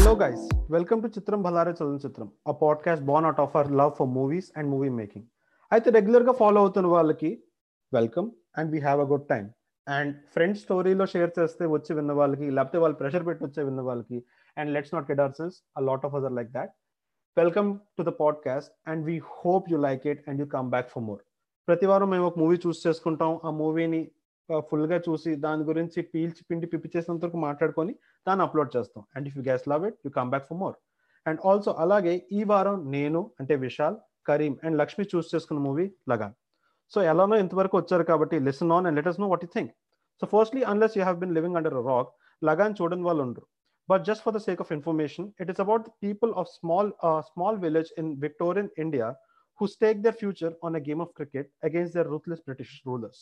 Hello, guys. Welcome to Chitram Bhalare Chalan Chitram, a podcast born out of our love for movies and movie making. అయితే రెగ్యులర్గా follow అవుతున్న వాళ్ళకి welcome and we have a good time and friends స్టోరీలో share చేస్తే వచ్చి విన్న వాళ్ళకి లేకపోతే వాళ్ళు ప్రెషర్ పెట్టి వచ్చే విన్న వాళ్ళకి and let's not get ourselves a lot of other like that welcome to the podcast and we hope you like it and you come back for more ప్రతి వారం మేము ఒక మూవీ చూస్ చేసుకుంటాం ఆ మూవీని ఫుల్గా చూసి దాని గురించి పీల్చి పిండి పిప్పి చేసినంత వరకు మాట్లాడుకొని దాన్ని అప్లోడ్ చేస్తాం and if you guys love it you come back for more and also అలాగే ఈ వారం నేను అంటే విశాల్ కరీం అండ్ లక్ష్మి చూస్ చేసుకున్న మూవీ లగాన్ సో ఎలానో ఇంతవరకు వచ్చారు కాబట్టి listen on and let us know what you think so firstly unless you have been living under a rock Lagaan చూడని వాళ్ళు ఉండరు but just for the sake of information it is about the people of small small village in Victorian India who stake their future on a game of cricket against their ruthless British rulers.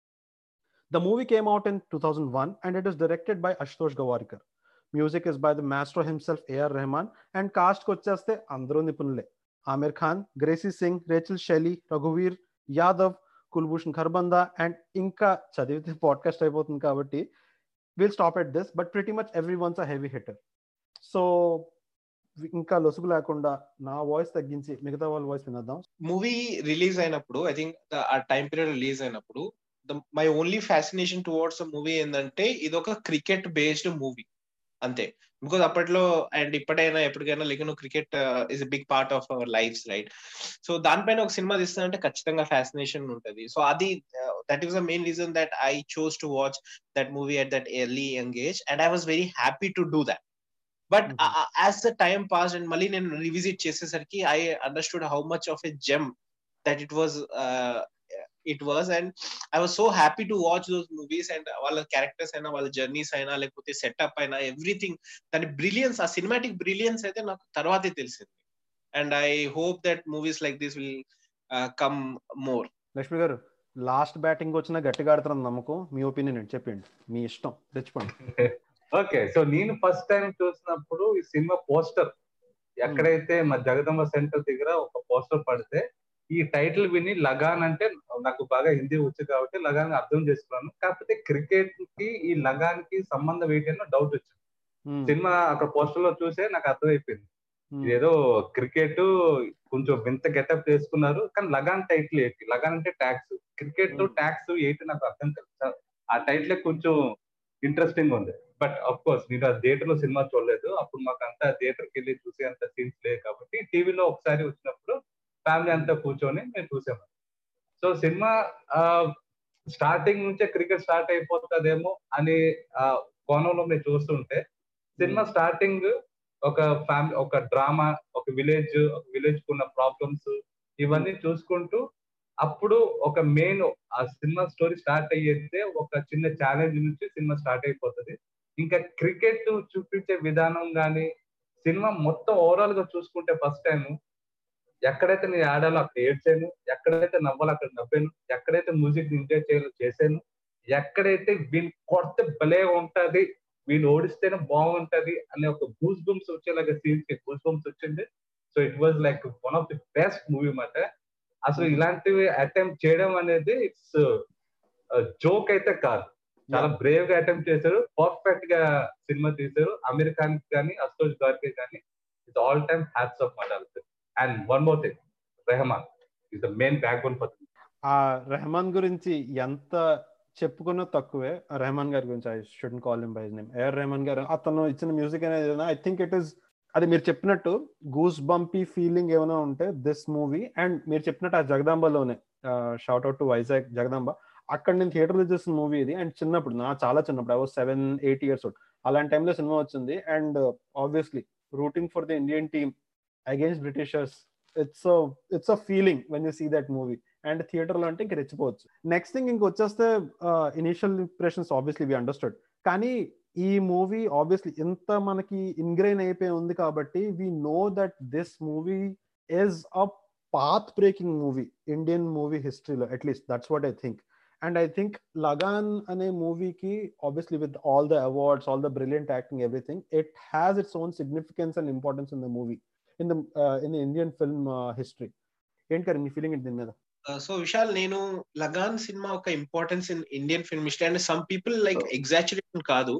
The movie came out in 2001 and it is directed by Ashutosh Gawarikar. Music is by the maestro himself, A.R. Rahman, and cast వచ్చేస్తే అందరూ నిపుణులే Aamir Khan Gracy Singh Rachel Shelley రఘువీర్ Yadav Kulbhushan Kharbanda and ఇంకా చదివితే podcast అయిపోతుంది కాబట్టి will stop at this but pretty much everyone's a heavy hitter so ఇంకా లొసుగు లేకుండా నా వాయిస్ తగ్గించి మిగతా వాళ్ళ వాయిస్ వినద్దాం మూవీ రిలీజ్ అయినప్పుడు ఐ థింక్ ఆ టైం పీరియడ్ రిలీజ్ అయినప్పుడు my only fascination towards movie ఏంటంటే ఇది ఒక క్రికెట్ బేస్డ్ మూవీ అంతే బికాజ్ అప్పట్లో అండ్ ఇప్పటైనా ఎప్పటికైనా like no cricket is big part of our life right so దానిపైన ఒక సినిమా తీస్తుందంటే ఖచ్చితంగా ఫ్యాసినేషన్ ఉంటుంది సో అది that is the main reason that I chose to watch that movie at that early young age and I was very happy to do that but as the time pass and మళ్ళీ నేను revisit చేసేసరికి I understood how much of a gem that it was it was and I was so happy to watch those movies and వాళ్ళ characters అయినా వాళ్ళ journeys అయినా లేకపోతే setup అయినా everything దాని బ్రిలియన్స్ ఆ సినిమాటిక్ బ్రిలియన్స్ అయితే నాకు తర్వాతే తెలిసింది and I hope that movies like this will come more Lakshmi గారు లాస్ట్ బ్యాటింగ్ వచ్చినా గట్టిగా ఆడుతున్న నమ్మకం మీ ఒపీనియన్ చెప్పండి మీ ఇష్టం తెచ్చుకోండి ఓకే సో నేను ఫస్ట్ టైం చూసినప్పుడు ఈ సినిమా పోస్టర్ ఎక్కడైతే మా జగదంబ సెంటర్ దగ్గర ఒక పోస్టర్ పడితే ఈ టైటిల్ విని లగాన్ అంటే నాకు బాగా హిందీ వచ్చు కాబట్టి లగాన్ అర్థం చేసుకున్నాను కాకపోతే క్రికెట్ కి ఈ లగాన్ కి సంబంధం ఏంటో డౌట్ వచ్చింది సినిమా అక్కడ పోస్టర్ లో చూసే నాకు అర్థమైపోయింది ఏదో క్రికెట్ కొంచెం వింత గెటప్ చేసుకున్నారు కానీ లగాన్ టైటిల్ ఏంటి లగాన్ అంటే ట్యాక్స్ క్రికెట్ ట్యాక్స్ ఏంటి నాకు అర్థం కాదు ఆ టైటిల్ కొంచెం ఇంట్రెస్టింగ్ ఉంది బట్ అఫ్ కోర్స్ నేను ఆ థియేటర్ లో సినిమా చూడలేదు అప్పుడు మాకు అంతా థియేటర్ కి వెళ్ళి చూసే అంత సీన్స్ లేవు కాబట్టి టీవీలో ఒకసారి వచ్చినప్పుడు ఫ్యామిలీ అంతా కూర్చొని మేము చూసాము సో సినిమా స్టార్టింగ్ నుంచే క్రికెట్ స్టార్ట్ అయిపోతుందేమో అని కోణంలో మేము చూస్తుంటే సినిమా స్టార్టింగ్ ఒక ఫ్యామిలీ ఒక డ్రామా ఒక విలేజ్ ఒక విలేజ్ కున్న ప్రాబ్లమ్స్ ఇవన్నీ చూసుకుంటూ అప్పుడు ఒక మెయిన్ ఆ సినిమా స్టోరీ స్టార్ట్ అయ్యేస్తే ఒక చిన్న ఛాలెంజ్ నుంచి సినిమా స్టార్ట్ అయిపోతుంది ఇంకా క్రికెట్ చూపించే విధానం కానీ సినిమా మొత్తం ఓవరాల్ గా చూసుకుంటే ఫస్ట్ టైం ఎక్కడైతే నేను ఆడాలో అక్కడ ఏడ్చాను ఎక్కడైతే నవ్వాలో అక్కడ నవ్వాను ఎక్కడైతే మ్యూజిక్ ఎంజాయ్ చేయాలో చేశాను ఎక్కడైతే వీళ్ళు కొడితే భలే ఉంటది వీళ్ళు ఓడిస్తేనే బాగుంటది అనే ఒక గూస్ బంప్స్ వచ్చేలాగా సీన్స్ కి గూస్ బంప్స్ వచ్చింది so it was like one of the best movie మాట అసలు ఇలాంటివి అటెంప్ట్ చేయడం అనేది ఇట్స్ జోక్ అయితే కాదు చాలా బ్రేవ్ గా అటెంప్ట్ చేశారు పర్ఫెక్ట్ గా సినిమా తీశారు అమీర్ ఖాన్ కానీ అశోక్ గారికి కానీ it's all time hats off మాట and one more thing Rahman is the main backbone for ఆ రెహమాన్ గురించి ఎంత చెప్పుకున్న తక్కువే రెహమాన్ గారి గురించి I should call him by name AR Rahman గారు అతను ఇచ్చిన మ్యూజిక్ అనేది ఐ థింక్ ఇట్ ఈస్ అది మీరు చెప్పినట్టు గూస్ బంపీ ఫీలింగ్ ఏమైనా ఉంటే దిస్ మూవీ అండ్ మీరు చెప్పినట్టు ఆ జగదాంబలోనే shout out to Vizag Jagadamba అక్కడ నేను థియేటర్లో చూసిన మూవీ ఇది అండ్ చిన్నప్పుడు నా చాలా చిన్నప్పుడు I was seven eight years old అలాంటి టైంలో సినిమా వచ్చింది and obviously rooting for the Indian team against Britishers it's it's a feeling when you see that movie and థియేటర్లో అంటే ఇంక రెచ్చిపోవచ్చు నెక్స్ట్ థింగ్ ఇంక వచ్చేస్తే initial impressions obviously we understood కానీ ఈ మూవీ ఆబ్వియస్లీ ఇంత మనకి ఇన్గ్రైన్ అయిపోయి ఉంది కాబట్టి we know that this movie is a path breaking movie Indian movie హిస్టరీలో at least that's what I think and I think Lagaan అనే మూవీకి obviously with all the awards all the brilliant acting everything it has its own significance and importance in the movie in the in Indian film history ఏంటి కదా నీ feeling ఏంటి దీని మీద so Vishal నేను Lagaan cinema ఒక importance in Indian film history and some people like exaggeration కాదు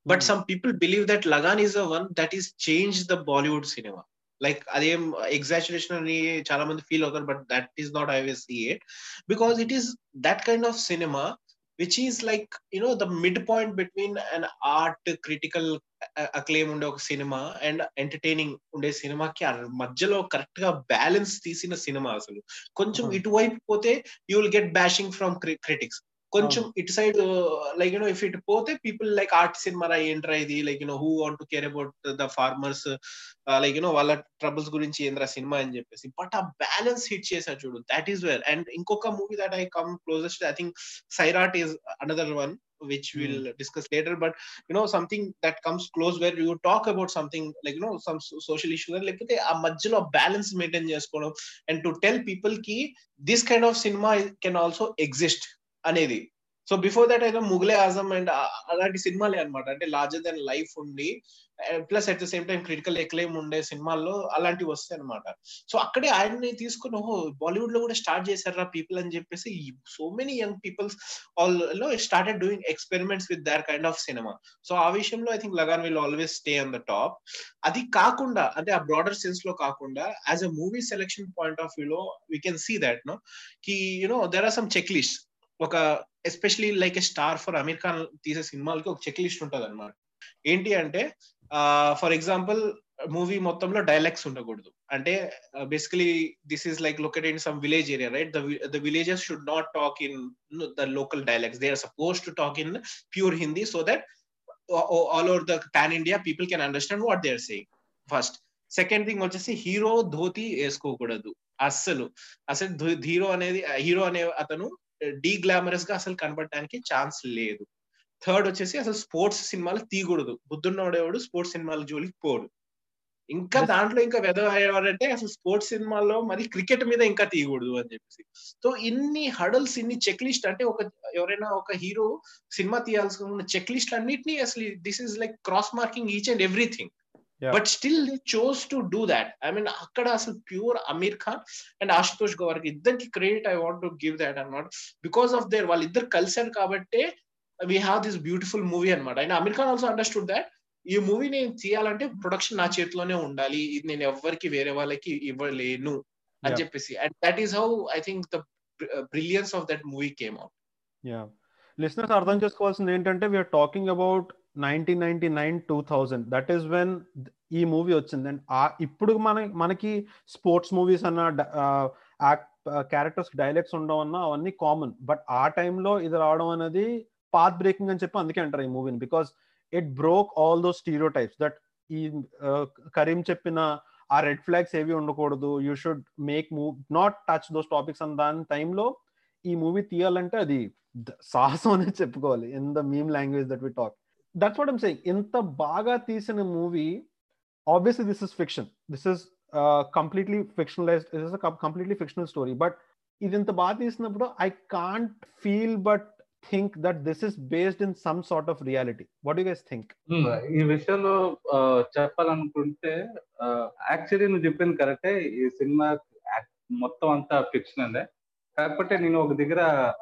but Hmm. Some people believe that Lagaan is the one that is change the Bollywood cinema like అదేం ఎగ్జాచురేషన్ అని చాలా మంది ఫీల్ అవుతారు but that is not I will see it because it is that kind of cinema which is like you know the mid point between an art critical acclaim ఉండే ఒక cinema and entertaining ఉండే సినిమాకి ఆ మధ్యలో correct గా balance తీసిన cinema అసలు కొంచెం Uh-huh. ఇటువైపు పోతే you will get bashing from critics కొంచెం ఇటు సైడ్ లైక్ యూనో ఇఫ్ ఇటు పోతే పీపుల్ లైక్ ఆర్ట్ సినిమా ఏంట్రా ఇది like you know who want to care about the farmers like you know వాళ్ళ ట్రబుల్స్ గురించి ఏంద్రా సినిమా అని చెప్పేసి బట్ ఆ బ్యాలెన్స్ హిట్ చేశారు చూడు దాట్ ఈస్ వేర్ అండ్ ఇంకొక movie that I come closest I think Sairat is another one which we'll discuss later but you know something that comes close where you talk about something like you know some so- social issue లేకపోతే ఆ మధ్యలో balance maintain చేసుకోవడం and to tell people కి this kind of cinema can also exist అనేది so before that అయితే Mughal e Azam and అలాంటి సినిమాలే అనమాట అంటే లార్జర్ దెన్ లైఫ్ ఉండి plus at the same time critical acclaim ఉండే సినిమాల్లో అలాంటివి వస్తాయి అనమాట సో అక్కడే ఆయన్ని తీసుకుని ఓహో బాలీవుడ్ లో కూడా స్టార్ట్ చేశారా పీపుల్ అని చెప్పేసి so many young peoples all లో started doing experiments with their kind of cinema so ఆ విషయంలో I think Lagaan will always stay on the top అది కాకుండా అంటే ఆ బ్రాడర్ సెన్స్ లో కాకుండా as a movie selection point of view లో we can see that no కి you know there are some check list ఒక especially like a star for Aamir Khan తీసే సినిమాలకి ఒక చెక్ లిస్ట్ ఉంటుంది అనమాట ఏంటి అంటే ఫర్ ఎగ్జాంపుల్ మూవీ మొత్తంలో డైలాగ్స్ ఉండకూడదు అంటే basically this is like located in some village area right the villages should not talk in the local dialogues they are suppose to talk in pure Hindi so that all over the pan India people can understand what they are saying first second thing వచ్చేసి hero dhoti వేసుకోకూడదు అస్సలు అసలు hero అనేది hero అనే అతను D glamorous గా అసలు కనబడడానికి chance లేదు థర్డ్ వచ్చేసి అసలు స్పోర్ట్స్ సినిమాలు తీయకూడదు బుద్ధున్నోడేవాడు స్పోర్ట్స్ సినిమాల జోలికి పోడు ఇంకా దాంట్లో ఇంకా వెదవాడంటే అసలు స్పోర్ట్స్ సినిమాల్లో మరి క్రికెట్ మీద ఇంకా తీయకూడదు అని చెప్పేసి సో ఇన్ని హడల్స్ ఇన్ని చెక్ లిస్ట్ అంటే ఒక ఎవరైనా ఒక హీరో సినిమా తీయాల్సిన చెక్ లిస్ట్ అన్నిటినీ అసలు this is like cross marking each and everything but still they chose to do that I mean అక్కడ అసలు ప్యూర్ అమీర్ ఖాన్ అండ్ ఆశుతోష్ గోవర్కి ఇద్దరికి credit I want to give that అనమాట బికాస్ ఆఫ్ దేర్ వాళ్ళిద్దరు కలిసారు కాబట్టే we have this beautiful movie అనమాట and Aamir Khan also understood that ఈ మూవీ నేను తీయాలంటే ప్రొడక్షన్ నా చేతిలోనే ఉండాలి ఇది నేను ఎవరికి వేరే వాళ్ళకి ఇవ్వలేను అని చెప్పేసి and that is how I think the brilliance of that movie came out ya listeners అర్థం చేసుకోవాల్సింది ఏంటంటే we are talking about nineteen ninety nine two thousand that is when ఈ మూవీ వచ్చింది అండ్ ఆ ఇప్పుడు మన మనకి స్పోర్ట్స్ మూవీస్ అన్న క్యారెక్టర్స్ డైలాగ్స్ ఉండడం అన్న అవన్నీ కామన్ బట్ ఆ టైంలో ఇది రావడం అనేది పాత్ బ్రేకింగ్ అని చెప్పి అందుకే అంటారు ఈ మూవీని because it broke all those stereotypes that ఈ కరీం చెప్పిన ఆ రెడ్ ఫ్లాగ్స్ ఏవి ఉండకూడదు you should make move not touch those topics అని దాని టైంలో ఈ మూవీ తీయాలంటే అది సాహసం అనేది చెప్పుకోవాలి in the meme language that we talk that's what I'm saying ఇంత బాగా తీసిన movie obviously this is fiction this is completely fictionalized this is completely fictional story but ఇది ఇంత బాగా తీసినప్పుడు I can't feel but think that this is based in some sort of reality what you guys think ఈ విషయంలో చెప్పాలనుకుంటే actually నువ్వు చెప్పింది కరెక్టే ఈ సినిమా మొత్తం అంతా ఫిక్షన్ అండి కాకపోతే నేను ఒక దగ్గర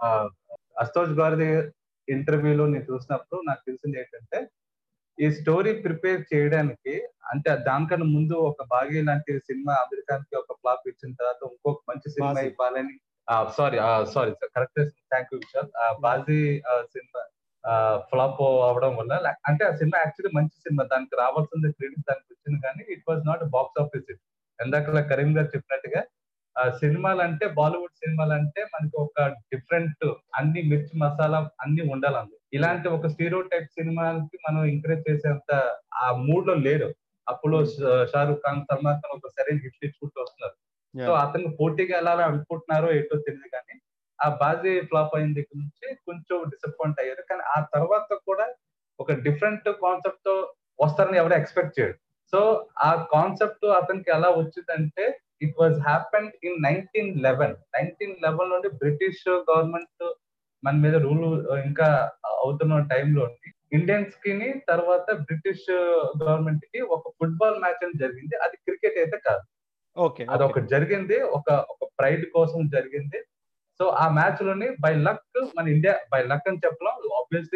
అస్తోష్ గారి ఇంటర్వ్యూలో నేను చూసినప్పుడు నాకు తెలిసింది ఏంటంటే ఈ స్టోరీ ప్రిపేర్ చేయడానికి అంటే దానికన్నా ముందు ఒక బాగి లాంటి సినిమా అమెరికాకి ఒక ఫ్లాప్ ఇచ్చిన తర్వాత ఇంకొక మంచి సినిమా ఇవ్వాలని sorry sorry sir correct thank you Vishal Baazi cinema flop అవడం వల్ల అంటే ఆ సినిమా యాక్చువల్లీ మంచి సినిమా దానికి రావాల్సిన క్రెడిట్ దానికి వచ్చింది కానీ it was not box office hit ఎందాక కరీం గారు చెప్పినట్టుగా సినిమాలు అంటే బాలీవుడ్ సినిమాలు అంటే మనకి ఒక డిఫరెంట్ అన్ని మిర్చి మసాలా అన్ని ఉండాలండి ఇలాంటి ఒక స్టీరో టైప్ సినిమాకి మనం ఎంకరేజ్ చేసేంత ఆ మూడ్ లో లేరు అప్పుడు షారూక్ ఖాన్ సల్మాన్ ఖాన్ ఒక సరైన హిట్ ఇచ్చుకుంటూ వస్తున్నారు సో అతను పోటీగా వెళ్ళాలని అనుకుంటున్నారో ఏంటో తెలియదు కానీ ఆ బాజీ ఫ్లాప్ అయిన దగ్గర నుంచి కొంచెం డిసప్పాయింట్ అయ్యారు కానీ ఆ తర్వాత కూడా ఒక డిఫరెంట్ కాన్సెప్ట్ తో వస్తారని ఎవరు ఎక్స్పెక్ట్ చేయరు సో ఆ కాన్సెప్ట్ అతనికి ఎలా వచ్చిందంటే it was happen in nineteen eleven nineteen eleven నుండి బ్రిటిష్ గవర్నమెంట్ మన మీద రూల్ ఇంకా అవుతున్న టైంలో ఇండియన్స్ కి తర్వాత బ్రిటిష్ గవర్నమెంట్ కి ఒక ఫుట్బాల్ మ్యాచ్ అని జరిగింది అది క్రికెట్ అయితే కాదు ఓకే అది ఒక జరిగింది ఒక ఒక ప్రైడ్ కోసం జరిగింది సో ఆ మ్యాచ్ లోని బై లక్ మన ఇండియా బై లక్ అని చెప్పడం ఆబ్వియస్లీ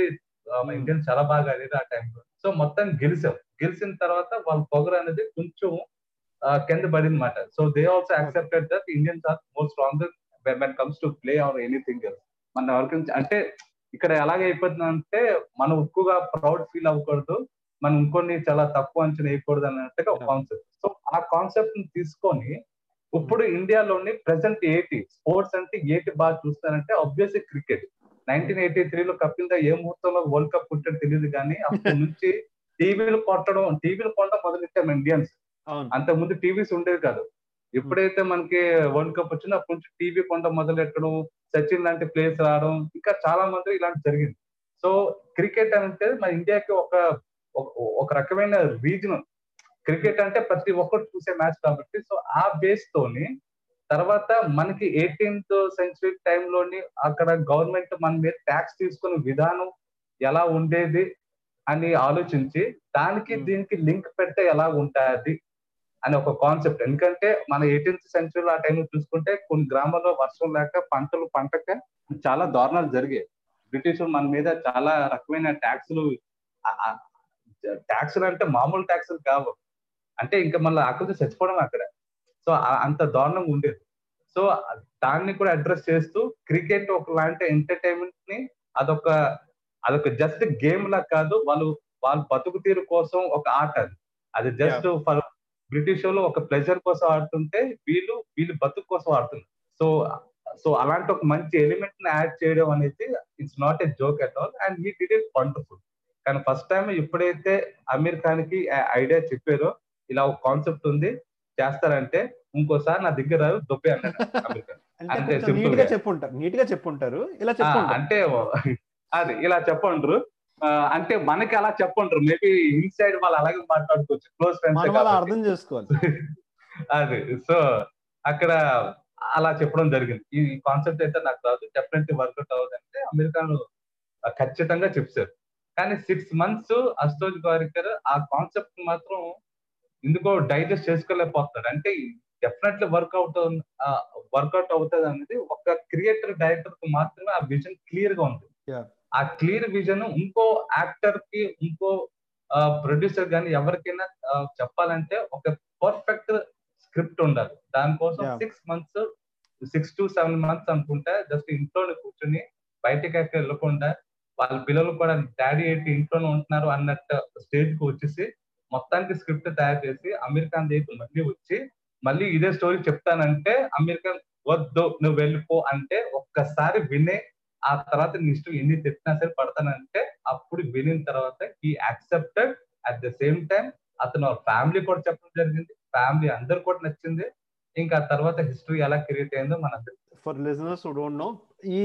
Hmm. ఇండియన్స్ చాలా బాగా ఆడారు ఆ టైంలో సో మొత్తం గెలిచాం గెలిచిన తర్వాత వాళ్ళ పొగరు అనేది కొంచెం ఆ, కింద పడింది అనమాట so they also accepted that Indians are more strong when comes to play or anything else మన ఎవరికి అంటే ఇక్కడ ఎలాగ అయిపోతుందంటే మనం ఎక్కువగా ప్రౌడ్ ఫీల్ అవ్వకూడదు మనం ఇంకొన్ని చాలా తక్కువ అంచనా వేయకూడదు అన్నట్టుగా ఒక Yeah. కాన్సెప్ట్ సో ఆ కాన్సెప్ట్ ని తీసుకొని ఇప్పుడు ఇండియాలోని ప్రెసెంట్ ఏటి స్పోర్ట్స్ అంటే ఏటి బాగా చూస్తారంటే ఆబ్వియస్లీ క్రికెట్ నైన్టీన్ ఎయిటీ త్రీలో కపిల్ దేవ్ ఏ ముహూర్తంలో వరల్డ్ కప్ పుట్టాడు తెలియదు కానీ అప్పటి నుంచి టీవీలు కొట్టడం టీవీలు కొట్టడం మొదలెట్టాం ఇండియన్స్ అవును అంత ముందు టీవీస్ ఉండేవి కాదు ఎప్పుడైతే మనకి వరల్డ్ కప్ వచ్చిందో అప్పటి నుంచి టీవీ కొండ మొదలెట్టడం సచిన్ లాంటి ప్లేయర్స్ రావడం ఇంకా చాలా మంది ఇలాంటి జరిగింది సో క్రికెట్ అంటే మన ఇండియాకి ఒక ఒక- ఒక రకమైన రీజన్ క్రికెట్ అంటే ప్రతి ఒక్కరు చూసే మ్యాచ్ కాబట్టి సో ఆ బేస్ తోని తర్వాత మనకి ఎయిటీన్త్ సెంచరీ టైంలోని అక్కడ గవర్నమెంట్ మన మీద ట్యాక్స్ తీసుకునే విధానం ఎలా ఉండేది అని ఆలోచించి దానికి Hmm. దీనికి లింక్ పెడితే ఎలా ఉంటుంది అని ఒక కాన్సెప్ట్ ఎందుకంటే మన ఎయిటీన్త్ సెంచరీలో ఆ టైంలో చూసుకుంటే కొన్ని గ్రామాల్లో వర్షం లేక పంటలు పంటక చాలా దారుణాలు జరిగాయి బ్రిటిష్ మన మీద చాలా రకమైన ట్యాక్సులు ట్యాక్సులు అంటే మామూలు ట్యాక్సులు కావు అంటే ఇంకా మళ్ళీ ఆకలితో చచ్చిపోవడం అక్కడ సో అంత దారుణంగా ఉండేది సో దాన్ని కూడా అడ్రస్ చేస్తూ క్రికెట్ ఒక లాంటి ఎంటర్టైన్మెంట్ ని అదొక అదొక జస్ట్ గేమ్ లా కాదు వాళ్ళు వాళ్ళ బతుకు తీరు కోసం ఒక ఆట అది అది జస్ట్ ఫర్ బ్రిటిష్ వాళ్ళు ఒక ప్లెజర్ కోసం ఆడుతుంటే వీళ్ళు వీళ్ళు బతుకు కోసం ఆడుతున్నారు సో సో అలాంటి ఒక మంచి ఎలిమెంట్ ని యాడ్ చేయడం అనేది it's not a joke at all and he did it wonderful కానీ ఫస్ట్ టైం ఎప్పుడైతే అమీర్ ఖాన్ కి ఐడియా చెప్పారో ఇలా ఒక కాన్సెప్ట్ ఉంది చేస్తారంటే ఇంకోసారి నా దగ్గర దొబ్బే అన్నాడు అమీర్ ఖాన్ అంటే అంతే, కొంచెం simple నీట్ గా గా. చెప్పుంటారు నీట్ గా చెప్పుంటారు ఇలా ఆ, చెప్పుంటారు అంటే అది ఇలా చెప్పండ్రు ఆ, అంటే మనకి అలా చెప్పండ్రు మేబీ ఇన్సైడ్ వాళ్ళు అలాగే మాట్లాడుకోవచ్చు క్లోజ్ మన ఫ్రెండ్స్ వాళ్ళు అర్థం చేసుకోవాలి అది సో అక్కడ అలా చెప్పడం జరిగింది ఈ కాన్సెప్ట్ అయితే నాకు రాదు డెఫినెట్లీ వర్కౌట్ అవ్వదంటే అమెరికాను ఖచ్చితంగా చెప్పారు కానీ సిక్స్ మంత్స్ అస్తోజ్ గారికర్ ఆ కాన్సెప్ట్ మాత్రం ఎందుకో డైజెస్ట్ చేసుకోలేకపోతున్నాడు అంటే డెఫినెట్లీ వర్కౌట్ వర్కౌట్ అవుతుంది అనేది ఒక క్రియేటర్ డైరెక్టర్ కు మాత్రమే ఆ విజన్ క్లియర్ గా ఉంది Yeah. ఆ క్లియర్ విజన్ ఇంకో యాక్టర్ కి ఇంకో ప్రొడ్యూసర్ కానీ ఎవరికైనా ఆ, చెప్పాలంటే ఒక పర్ఫెక్ట్ స్క్రిప్ట్ ఉండాలి దానికోసం Yeah. Six months six to seven months అనుకుంటా జస్ట్ ఇంట్లోనే కూర్చొని బయటకి ఎక్కడ వెళ్ళకుండా వాళ్ళ పిల్లలు కూడా డాడీ ఏంటి ఇంట్లోనే ఉంటున్నారు అన్నట్టు స్టేజ్ కు వచ్చేసి మొత్తానికి స్క్రిప్ట్ తయారు చేసి అమీర్ ఖాన్ దగ్గరికి మళ్ళీ వచ్చి మళ్ళీ ఇదే స్టోరీ చెప్తానంటే అమీర్ ఖాన్ వద్దు నువ్వు వెళ్ళిపో అంటే ఒక్కసారి వినే ఆ తర్వాత నీ ఇష్టం ఎన్ని తెచ్చినా సరే పడతానంటే అప్పుడు వినిన తర్వాత ఈ accepted at the same time అతను ఫ్యామిలీ కూడా చెప్పడం జరిగింది ఫ్యామిలీ అందరు కూడా నచ్చింది ఇంకా ఆ తర్వాత హిస్టరీ ఎలా క్రియేట్ అయిందో మన for listeners who don't know ఈ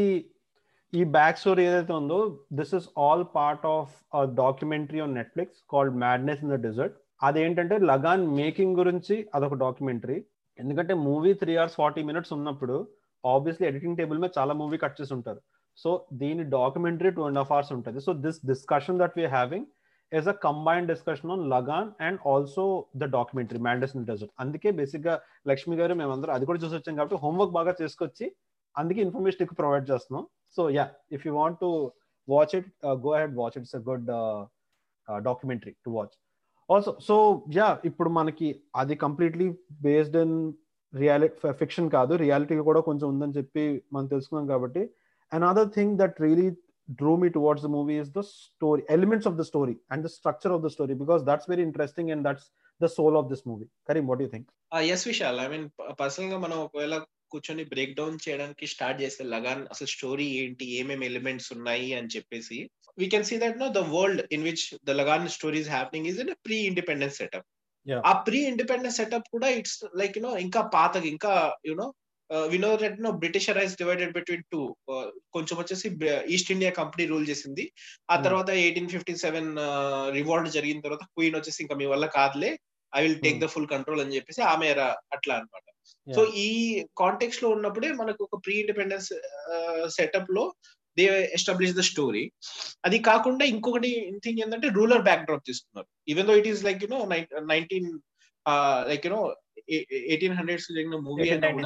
ఈ బ్యాక్ స్టోరీ ఏదైతే ఉందో this is all part of documentary on Netflix called madness in the desert అదేంటంటే లగాన్ మేకింగ్ గురించి అదొక డాక్యుమెంటరీ ఎందుకంటే movie three hours forty minutes ఉన్నప్పుడు ఆబ్వియస్లీ ఎడిటింగ్ టేబుల్ మీద చాలా మూవీ కట్ చేసి ఉంటారు సో దీని documentary two and half hours ఉంటుంది so this discussion that we having is a combined discussion on Lagan and also the documentary Madness in the Desert. అందుకే basic గా లక్ష్మి గారు మేమందరం అది కూడా చూసి వచ్చాం కాబట్టి హోంవర్క్ బాగా చేసుకొచ్చి అందుకే ఇన్ఫర్మేషన్ ఎక్కువ ప్రొవైడ్ చేస్తున్నాం so ya if you want to watch it go ahead watch it's a good documentary to watch also so ya ఇప్పుడు మనకి అది completely based in reality fiction కాదు రియాలిటీ కూడా కొంచెం ఉందని చెప్పి మనం తెలుసుకున్నాం కాబట్టి another thing that really drew me towards the movie is the story elements of the story and the structure of the story because that's very interesting and that's the soul of this movie karim what do you think yes Vishal I mean personal గా మనం ఒకవేళ కూర్చొని break down చేయడానికి start చేస్తే లగాన్ అసలు story ఏంటి ఏమేమి elements ఉన్నాయి అని చెప్పేసి we can see that no the world in which the Lagaan stories happening is in pre independence setup Yeah. ఆ ప్రీ ఇండిపెండెన్స్ సెటప్ కూడా ఇట్స్ లైక్ యునో ఇంకా పాతగా ఇంకా you know we know that no Britisher is divided between two కొంచెం వచ్చేసి east India company rule చేసింది ఆ Hmm. తర్వాత ఎయిటీన్ ఫిఫ్టీ సెవెన్ రివాల్ట్ జరిగిన తర్వాత క్వీన్ వచ్చేసి ఇంకా మీ వల్ల కాదులే I will take Hmm. The full control అని చెప్పేసి ఆమె రా- అట్లా అనమాట Yeah. సో ఈ కాంటెక్స్ లో ఉన్నప్పుడే మనకు ఒక ప్రీ ఇండిపెండెన్స్ సెటప్ లో దే ఎస్టాబ్లిష్ ద స్టోరీ అది కాకుండా ఇంకొకటి థింగ్ ఏంటంటే రూలర్ బ్యాక్ డ్రాప్ తీసుకున్నారు even though it is like you know nineteen like you know eighteen hundreds జరిగిన మూవీ అయినా కూడా 1893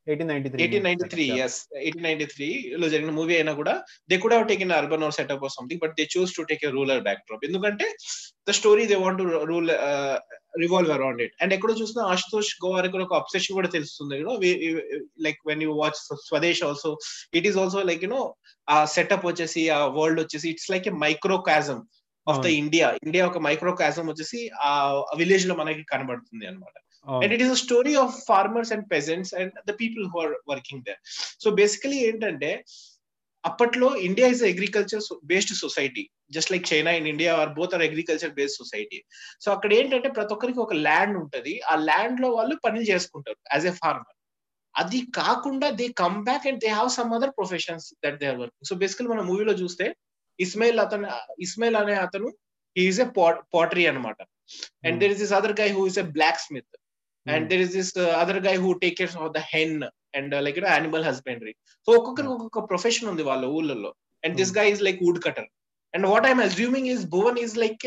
eighteen ninety three eighteen ninety three yes eighteen ninety three లో జరిగిన మూవీ అయినా కూడా they could have taken urban or setup or something but they chose to take a rural back drop ఎందుకంటే the story they want rule revolve around it and ఎక్కడో చూసినా ఆశుతోష్ గోవారి కూడా ఒక obsession కూడా తెలుస్తుంది you know like when you watch Swades also it is also like you know ఆ setup వచ్చేసి ఆ వరల్డ్ వచ్చేసి it's like a microcosm of the India India ఒక మైక్రో కాజం వచ్చేసి ఆ విలేజ్ లో మనకి కనబడుతుంది అనమాట and it is a story of farmers and peasants and the people who are working there so basically ఏంటంటే అప్పట్లో India is agriculture based society just like China and India are both are agriculture based society so అక్కడ ఏంటంటే ప్రతి ఒక్కరికి ఒక land ఉంటది ఆ land లో వాళ్ళు పనులు చేసుకుంటారు యాజ్ ఎ ఫార్మర్ అది కాకుండా they come back and they have some other professions that they are working so basically మన మూవీలో చూస్తే ఇస్మాయిల్ అతను ఇస్మాయిల్ అనే అతను ఈజ్ ఎ పాటరీ అనమాట and there is this other guy who is a blacksmith and there is this other guy who take care of the hen and like animal husbandry so ఒక్కొక్కరికి ఒక్కొక్క profession ఉంది వాళ్ళ ఊళ్ళలో and this guy is like would woodcutter and what I'm assuming is Bhuvan is like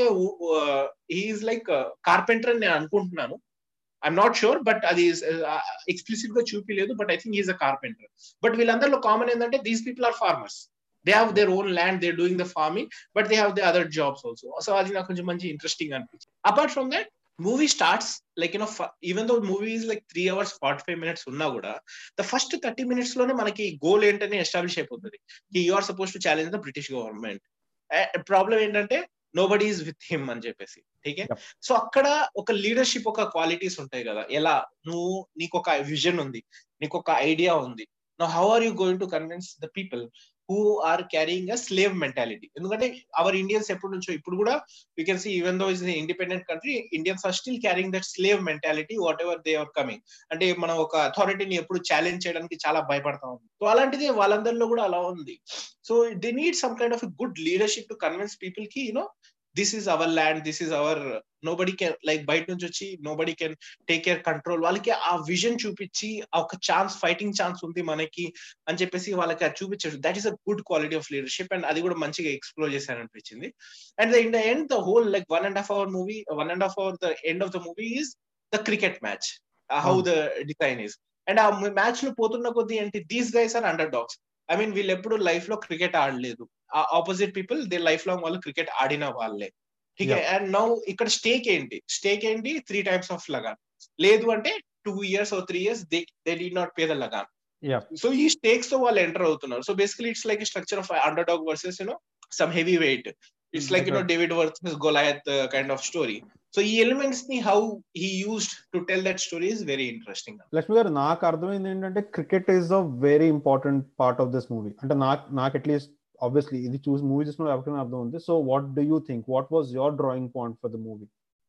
he's like carpenter అని నేను అనుకుంటున్నాను I'm not sure but అది explicit గా చూపించలేదు but I think is a carpenter but వీళ్ళందరిలో కామన్ ఏంటంటే these people are farmers they have their own land they doing the farming but they have the other jobs also so అది నాకు కొంచెం మంచి interesting అనిపించింది apart from that movie starts like you know even though movie is like three hours forty five minutes ఉన్నా కూడా the first thirty minutes లోనే మనకి goal ఏంటని ఎస్టాబ్లిష్ అయిపోతుంది you are suppose to challenge the British government problem ఏంటంటే nobody is with him అని చెప్పేసి ఠీకే so అక్కడ ఒక లీడర్షిప్ ఒక క్వాలిటీస్ ఉంటాయి కదా ఎలా నువ్వు నీకు ఒక విజన్ ఉంది నీకు ఒక ఐడియా ఉంది no how are you going to convince the people who are carrying a slave mentality ఎందుకంటే అవర్ ఇండియన్స్ ఎప్పటి నుంచో ఇప్పుడు కూడా you can see even though is independent country Indians are still carrying that slave mentality whatever they are coming అంటే మనం ఒక అథారిటీని ఎప్పుడు challenge చేయడానికి చాలా భయపడతాం సో అలాంటిది వాళ్ళందరిలో కూడా అలా ఉంది so they need some kind of good leadership to convince people కి you know this is our land this is our nobody can like బయట నుంచి వచ్చి nobody can take care control వాళ్ళకి ఆ విజన్ చూపించి ఒక ఛాన్స్ ఫైటింగ్ ఛాన్స్ ఉంది మనకి అని చెప్పేసి వాళ్ళకి అది చూపించారు that is a good quality of leadership and అది కూడా మంచిగా ఎక్స్ప్లోర్ చేశారనిపించింది and in the end the whole like one and half hour movie one and half hour the end of the movie is the cricket match how the design is and ఆ match లో పోతున్న కొద్ది ఏంటి these guys are underdogs I mean వీళ్ళు ఎప్పుడు life లో cricket ఆడలేదు opposite people they life long వాళ్ళు క్రికెట్ ఆడిన వాళ్ళే ఠీక్ అండ్ నౌ ఇక్కడ స్టేక్ ఏంటి స్టేక్ ఏంటి త్రీ టైప్స్ ఆఫ్ లగాన్ లేదు అంటే two years three years they they did not pay the lagaan so ఈ స్టేక్స్ తో వాళ్ళు ఎంటర్ అవుతున్నారు so basically it's like structure of underdog versus you know some heavyweight it's like you know David versus Goliath kind of story so ఈ elements ని how he used to tell that story is very interesting Lakshmi garu నాకు అర్థమైంది ఏంటంటే cricket is a very important part of this movie అంటే నాకు నాకు at least obviously ఇది చూసి మూవీ చూసిన ఎవరికైనా అర్థం ఉంది so what do you think what was your drawing point for the movie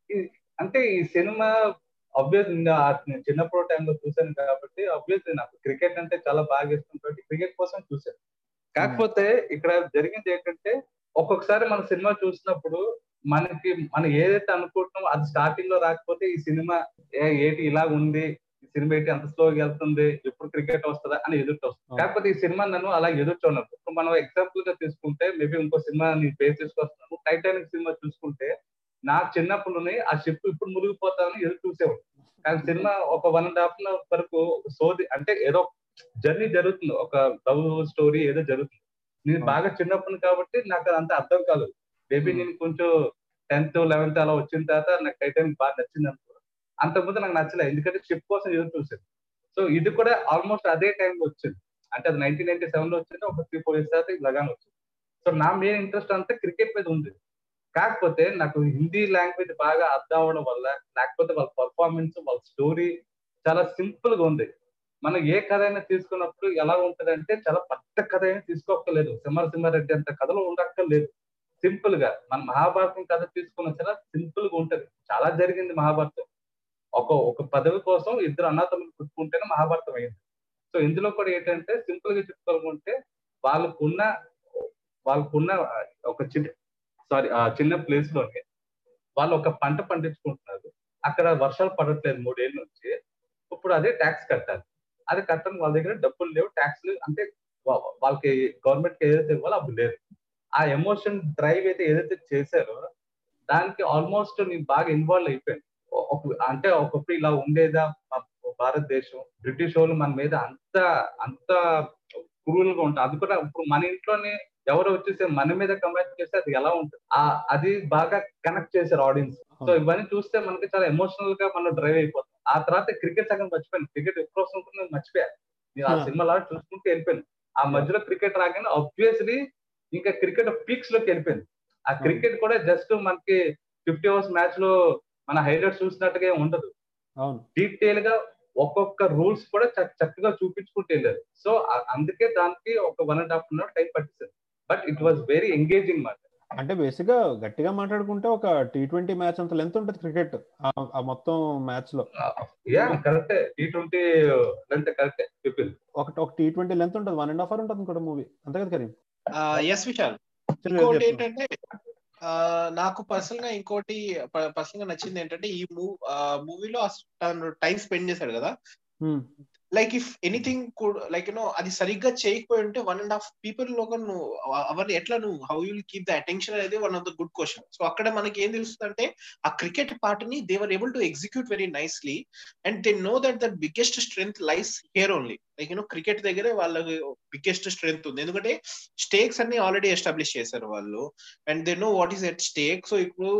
అంటే ఈ సినిమా అబ్వియస్ చిన్నప్పుడు టైంలో చూసాను కాబట్టి అబ్వియస్ నాకు క్రికెట్ అంటే చాలా బాగా ఇష్టం కాబట్టి క్రికెట్ కోసం చూసాను కాకపోతే ఇక్కడ జరిగింది ఏంటంటే ఒక్కొక్కసారి మన సినిమా చూసినప్పుడు మనకి మనం ఏదైతే అనుకుంటున్నామో అది స్టార్టింగ్ లో రాకపోతే ఈ సినిమా ఏంటి ఇలా ఉంది ఈ సినిమా ఏంటి అంత స్లోగా వెళ్తుంది ఎప్పుడు క్రికెట్ వస్తుందా అని ఎదురు వస్తుంది కాకపోతే ఈ సినిమా నన్ను అలా ఎదురు చూడలేదు ఇప్పుడు మనం ఎగ్జాంపుల్ గా తీసుకుంటే మేబీ ఇంకో సినిమా నేను పేరు తీసుకొస్తున్నాను టైటానిక్ సినిమా చూసుకుంటే నా చిన్నప్పుడు ఆ షిప్ ఇప్పుడు మురిగిపోతామని ఎదురు చూసేవాడు కానీ సినిమా ఒక వన్ అండ్ హాఫ్ వరకు సోది అంటే ఏదో జర్నీ జరుగుతుంది ఒక లవ్ స్టోరీ ఏదో జరుగుతుంది నేను బాగా చిన్నప్పుడు కాబట్టి నాకు అంత అర్థం కాదు మేబీ నేను కొంచెం టెన్త్ లెవెన్త్ అలా వచ్చిన తర్వాత నాకు టైటానిక్ బాగా నచ్చింది అనుకో అంతకుముందు నాకు నచ్చలేదు ఎందుకంటే షిప్ కోసం ఎదురు చూసాను సో ఇది కూడా ఆల్మోస్ట్ అదే టైంలో వచ్చింది అంటే అది నైన్టీన్ నైన్టీ సెవెన్ లో వచ్చింది ఒక త్రీ ఫోర్ ఇయర్స్ తర్వాత లగాన్ వచ్చింది సో నా మెయిన్ ఇంట్రెస్ట్ అంతా క్రికెట్ మీద ఉంది కాకపోతే నాకు హిందీ లాంగ్వేజ్ బాగా అర్థం అవడం వల్ల లేకపోతే వాళ్ళ పర్ఫార్మెన్స్ వాళ్ళ స్టోరీ చాలా సింపుల్ గా ఉంది మనం ఏ కథ అయినా తీసుకున్నప్పుడు ఎలా ఉంటది అంటే చాలా పెద్ద కథ అయినా తీసుకోక్కర్లేదు సింహ సింహారెడ్డి అంత కథలో ఉండక్కర్లేదు సింపుల్ గా మన మహాభారతం కథ తీసుకున్న చాలా సింపుల్ గా ఉంటది చాలా జరిగింది మహాభారతం ఒక ఒక పదవి కోసం ఇద్దరు అన్నతమ్ములు కుట్టుకుంటేనే మహాభారతం అయింది సో ఇందులో కూడా ఏంటంటే సింపుల్ గా చెప్పుకోవాలనుకుంటే వాళ్ళకున్న వాళ్ళకున్న ఒక చిన్న సారీ ఆ చిన్న ప్లేస్ లోనే వాళ్ళు ఒక పంట పండించుకుంటున్నారు అక్కడ వర్షాలు పడట్లేదు మూడేళ్ళ నుంచి ఇప్పుడు అదే ట్యాక్స్ కట్టాలి అది కట్టడం వాళ్ళ దగ్గర డబ్బులు లేవు ట్యాక్స్లు అంటే వాళ్ళకి గవర్నమెంట్ కి ఏదైతే ఇవ్వాలో అవి లేదు ఆ ఎమోషన్ డ్రైవ్ అయితే ఏదైతే చేశారో దానికి ఆల్మోస్ట్ నేను బాగా ఇన్వాల్వ్ అయిపోయాను అంటే ఒకప్పుడు ఇలా ఉండేదా భారతదేశం బ్రిటిష్ వాళ్ళు మన మీద అంత అంత క్రూల్ గా ఉంటుంది అది కూడా ఇప్పుడు మన ఇంట్లోనే ఎవరు వచ్చేసి మన మీద కమెంట్ చేస్తే అది ఎలా ఉంటుంది ఆ అది బాగా కనెక్ట్ చేశారు ఆడియన్స్ సో ఇవన్నీ చూస్తే మనకి చాలా ఎమోషనల్ గా మనం డ్రైవ్ అయిపోతాం ఆ తర్వాత క్రికెట్ సగం మర్చిపోయాను క్రికెట్ ఎప్పుడు వస్తుంది మర్చిపోయాను నేను ఆ Huh. సినిమా లాగా చూసుకుంటూ వెళ్ళిపోయాను ఆ మధ్యలో క్రికెట్ రాగానే ఆబ్వియస్లీ ఇంకా క్రికెట్ పీక్స్ లోకి వెళ్ళిపోయింది ఆ క్రికెట్ కూడా జస్ట్ మనకి ఫిఫ్టీ అవర్స్ మ్యాచ్ లో మన హైలైట్స్ చూసినట్టుగా ఏం ఉండదు అవును డీటెయిల్ గా ఒక్కొక్క రూల్స్ కూడా చక్- చక్కగా చూపించుకుంటూ వెళ్ళారు సో ఆ- అందుకే దానికి ఒక one and half an hour time పట్టింది but it was very engaging మాట అంటే బేసిక్ గా గట్టిగా మాట్లాడుకుంటే ఒక టీ ట్వంటీ మ్యాచ్ అంత లెంత్ ఉంటుంది క్రికెట్ ఆ మొత్తం మ్యాచ్ లో యా కరెక్టే టీ ట్వంటీ అంటే కరెక్టే చెప్పింది ఒక ఒక టీ ట్వంటీ లెంత్ ఉంటుంది వన్ అండ్ హాఫ్ అవర్ ఉంటుంది కూడా మూవీ అంతే కదా కరీం ఎస్ విశాల్ చెప్పు, ఇంకోటి చెప్పు. ఏంటంటే ఆ, నాకు పర్సనల్ గా ఇంకోటి పర్సనల్ గా నచ్చింది ఏంటంటే ఈ మూవ్ మూవీలో తను టైం స్పెండ్ చేశాడు కదా Hmm. Like if anything like you know అది సరిగ్గా చేయకపోయి ఉంటే వన్ అండ్ హాఫ్ పీపుల్ లో నువ్వు అవన్నీ ఎట్లా నువ్వు how you'll keep the attention అనేది one of the good question so అక్కడ మనకి ఏం తెలుస్తుంది అంటే ఆ క్రికెట్ పార్ట్ ని they were able to execute very nicely and they know that the biggest strength lies here only like you know cricket దగ్గరే వాళ్ళకి బిగ్గెస్ట్ స్ట్రెంగ్త్ ఉంది ఎందుకంటే స్టేక్స్ అన్ని ఆల్రెడీ ఎస్టాబ్లిష్ చేశారు వాళ్ళు and they know what is at stake so ఇప్పుడు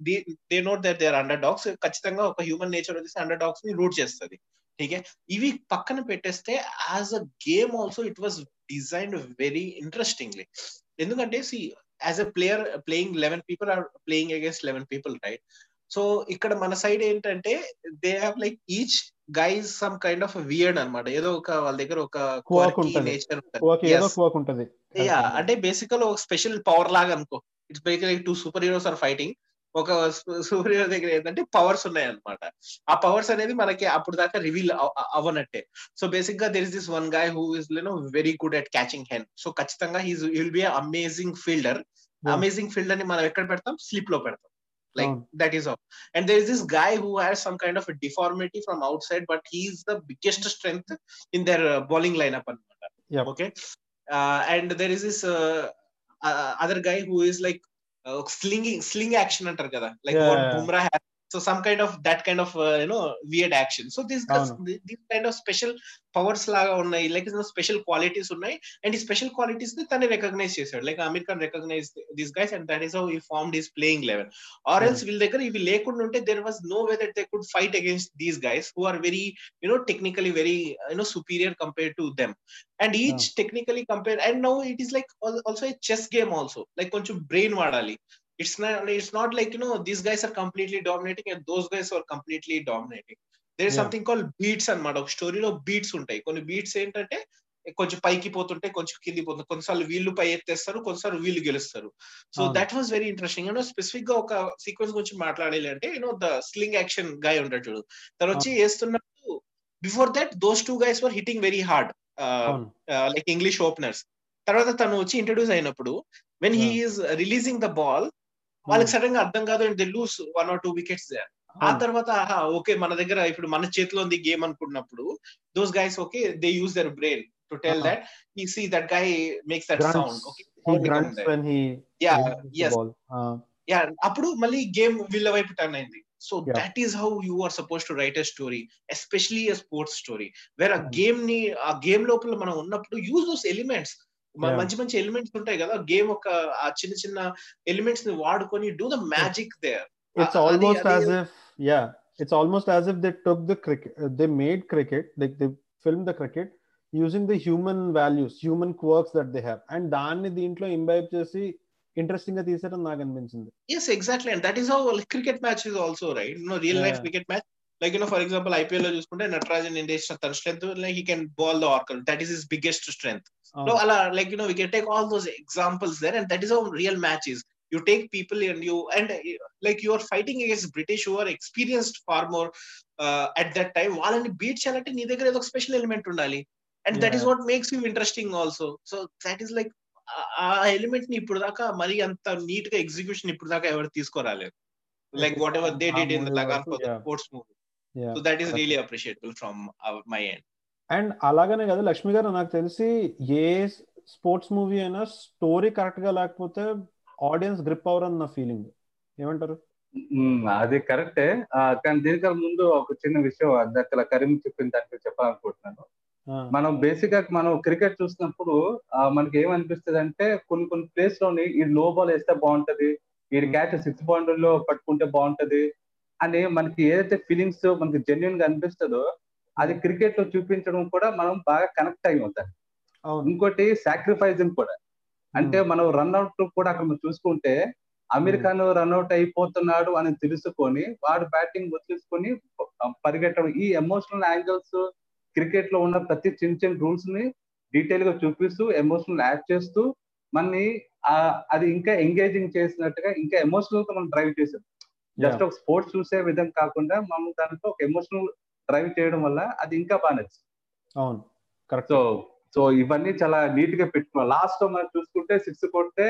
they note that they are underdogs ఖచ్చితంగా ఒక హ్యూమన్ నేచర్ వచ్చేసి అండర్ డాగ్స్ ని రూట్ చేస్తుంది ఠీకే ఇవి పక్కన పెట్టేస్తే as a game also it was designed very interestingly ఎందుకంటే see as a player playing eleven people are playing against eleven people right so ఇక్కడ మన సైడ్ ఏంటంటే they have like each guys some kind of weird అన్నమాట ఏదో ఒక వాళ్ళ దగ్గర ఒక Quirk ఉంటది. నేచర్ ఓకే ఏదో క్వాక్ ఉంటుంది యా అంటే బేసికల్ ఒక స్పెషల్ పవర్ లాగా అనుకో it's basically two superheroes are fighting ఒక సూపర్ హీరో దగ్గర ఏంటంటే పవర్స్ ఉన్నాయి అనమాట ఆ పవర్స్ అనేది మనకి అప్పుడు దాకా రివీల్ అవ్వనట్టే సో బేసిక్ గా there is this one guy who is you know very good at catching hen so ఖచ్చితంగా he's will be amazing fielder amazing fielder ని మనం ఎక్కడ పెడతాం స్లిప్ లో పెడతాం లైక్ అవును. That is all and there is this guy who has some kind of deformity from outside but he's the biggest strength in their bowling lineup అనమాట Yep. okay uh, and there is this uh, uh, other guy who is like uh, slinging sling action antar kada like Yeah, what yeah. Bumrah has so some kind of that kind of uh, you know weird action so these guys, అవును. these kind of special powers లాగా ఉన్నాయి like special qualities ఉన్నాయి and ఈ special qualities ని తను recognise చేశాడు like Aamir Khan recognise this guys and that is how ఈ form this playing level or else వీళ్ళ దగ్గర ఇవి లేకుండా ఉంటే there was no way that they could fight against these guys who are very you know technically very you know superior compare to them and each technically compare and now it is like also a chess game also like కొంచెం brain వాడాలి it's not it's not like you know these guys are completely dominating and those guys are completely dominating there Yeah. Something call beats అన్నమాట ఒక స్టోరీలో beats ఉంటాయి కొన్ని beats ఏంటంటే కొంచెం పైకి పోతుంటే కొంచెం కింది పోతుంది కొన్నిసార్లు వీళ్ళు పై ఎత్తేస్తారు కొన్నిసార్లు వీళ్ళు గెలుస్తారు సో అవును. That was very interesting you know specific గా ఒక సీక్వెన్స్ గురించి మాట్లాడాలి అంటే యూనో ద స్లింగ్ యాక్షన్ గాయ ఉంటాడు చూడు తను వచ్చి వేస్తున్నప్పుడు before that those two guys were hitting very hard అవును లైక్ ఇంగ్లీష్ ఓపెనర్స్ తర్వాత తను వచ్చి ఇంట్రడ్యూస్ అయినప్పుడు when he is releasing the ball వాళ్ళకి సడన్ గా అర్థం కాదు and they lose one or two wickets they ఆ అవును. తర్వాత ఆహా ఓకే మన దగ్గర ఇప్పుడు మన చేతిలో ఉంది గేమ్ అనుకున్నప్పుడు those guys okay they use their brain to tell Uh-huh. That ఈ see that guy makes that Grunts. Sound okay he grunts when he Yeah, releases the yes. ball. Uh, yeah అప్పుడు మళ్ళీ game వీళ్ళ వైపు turn అయింది so Yeah. That is how you are suppose to write a story especially a sports story where ఆ Hmm. Game ని ఆ game లోపల మనం ఉన్నప్పుడు యూజ్ దోస్ ఎలిమెంట్స్ Yeah. మంచి మంచి ఎలిమెంట్స్ ఉంటాయి కదా గేమ్ ఒక ఆ చిన్న చిన్న ఎలిమెంట్స్ ని వాడుకొని do the magic there it's Uh, almost adi- as if yeah it's almost as if they took the cricket uh, they made cricket like they filmed the cricket using the human values human quirks that they have and దాన్ని దీంట్లో imbibe చేసి interesting గా తీసారని నాకు అనిపించింది yes exactly and that is how cricket match is also right no real life Yeah. Cricket match like you know for example IPL లో చూసుకుంటే Natarajan India తన strength like he can bowl the yorker that is his biggest strength No, Allah, like you know, we can take all those examples there, and that is how real match is. You take people and you and uh, like you are fighting against British who are experienced far more uh, at that time. వాళ్ళని beat చేయాలంటే నీ దగ్గర ఏదో special element ఉండాలి and that is Yeah. What makes you interesting also so that is like ఆ element ని ఇప్పుడు దాకా మరి అంత నీట్ గా ఎగ్జిక్యూషన్ ఇప్పుడు దాకా ఎవరు తీసుకురాలేదు like whatever they uh did in the movie Lagaan వరకు, for the yeah. Sports movie Yeah. So that is really appreciable from my end and అలాగనే కదా లక్ష్మి గారు నాకు తెలిసి ఏ స్పోర్ట్స్ మూవీ అయినా స్టోరీ కరెక్ట్ గా లేకపోతే ఆడియన్స్ గ్రిప్ అవరని నా ఫీలింగ్ ఏమంటారు ఉమ్, అది కరెక్టే ఆ, కానీ దీనికన్నా ముందు ఒక చిన్న విషయం అక్కడ కరీం చెప్పిన దానికి చెప్పాలనుకుంటున్నాను మనం బేసిక్ గా మనం క్రికెట్ చూసినప్పుడు ఆ, మనకి ఏమనిపిస్తుంది అంటే కొన్ని కొన్ని ప్లేస్ లోని ఈ లో బాల్ వేస్తే బాగుంటది ఈ క్యాచ్ సిక్స్ బౌండరీలో పట్టుకుంటే బాగుంటది అని మనకి ఏదైతే ఫీలింగ్స్ మనకి జెన్యున్ గా అనిపిస్తుందో అది క్రికెట్ లో చూపించడం కూడా మనం బాగా కనెక్ట్ అయి ఉంటాం అవును ఇంకోటి సాక్రిఫైజింగ్ కూడా అంటే మనం రన్అట్ కూడా అక్కడ మనం చూసుకుంటే అమెరికాను రన్అట్ అయిపోతున్నాడు అని తెలుసుకొని వాడు బ్యాటింగ్ వదిలేసుకొని పరిగెట్టడం ఈ ఎమోషనల్ యాంగిల్స్ క్రికెట్ లో ఉన్న ప్రతి చిన్న చిన్న రూల్స్ ని డీటెయిల్ గా చూపిస్తూ ఎమోషనల్ యాడ్ చేస్తూ మనని ఆ అది ఇంకా ఎంగేజింగ్ చేసినట్టుగా ఇంకా ఎమోషనల్ గా మనం డ్రైవ్ చేసాం జస్ట్ ఒక స్పోర్ట్స్ చూసే విధం కాకుండా మనం దాంట్లో ఒక ఎమోషనల్ డ్రైవ్ చేయడం వల్ల అది ఇంకా బాగా నచ్చింది అవును కరెక్ట్ సో సో ఇవన్నీ చాలా నీట్ గా పెట్టుకున్నాం లాస్ట్ లో మనం చూసుకుంటే సిక్స్ కొడితే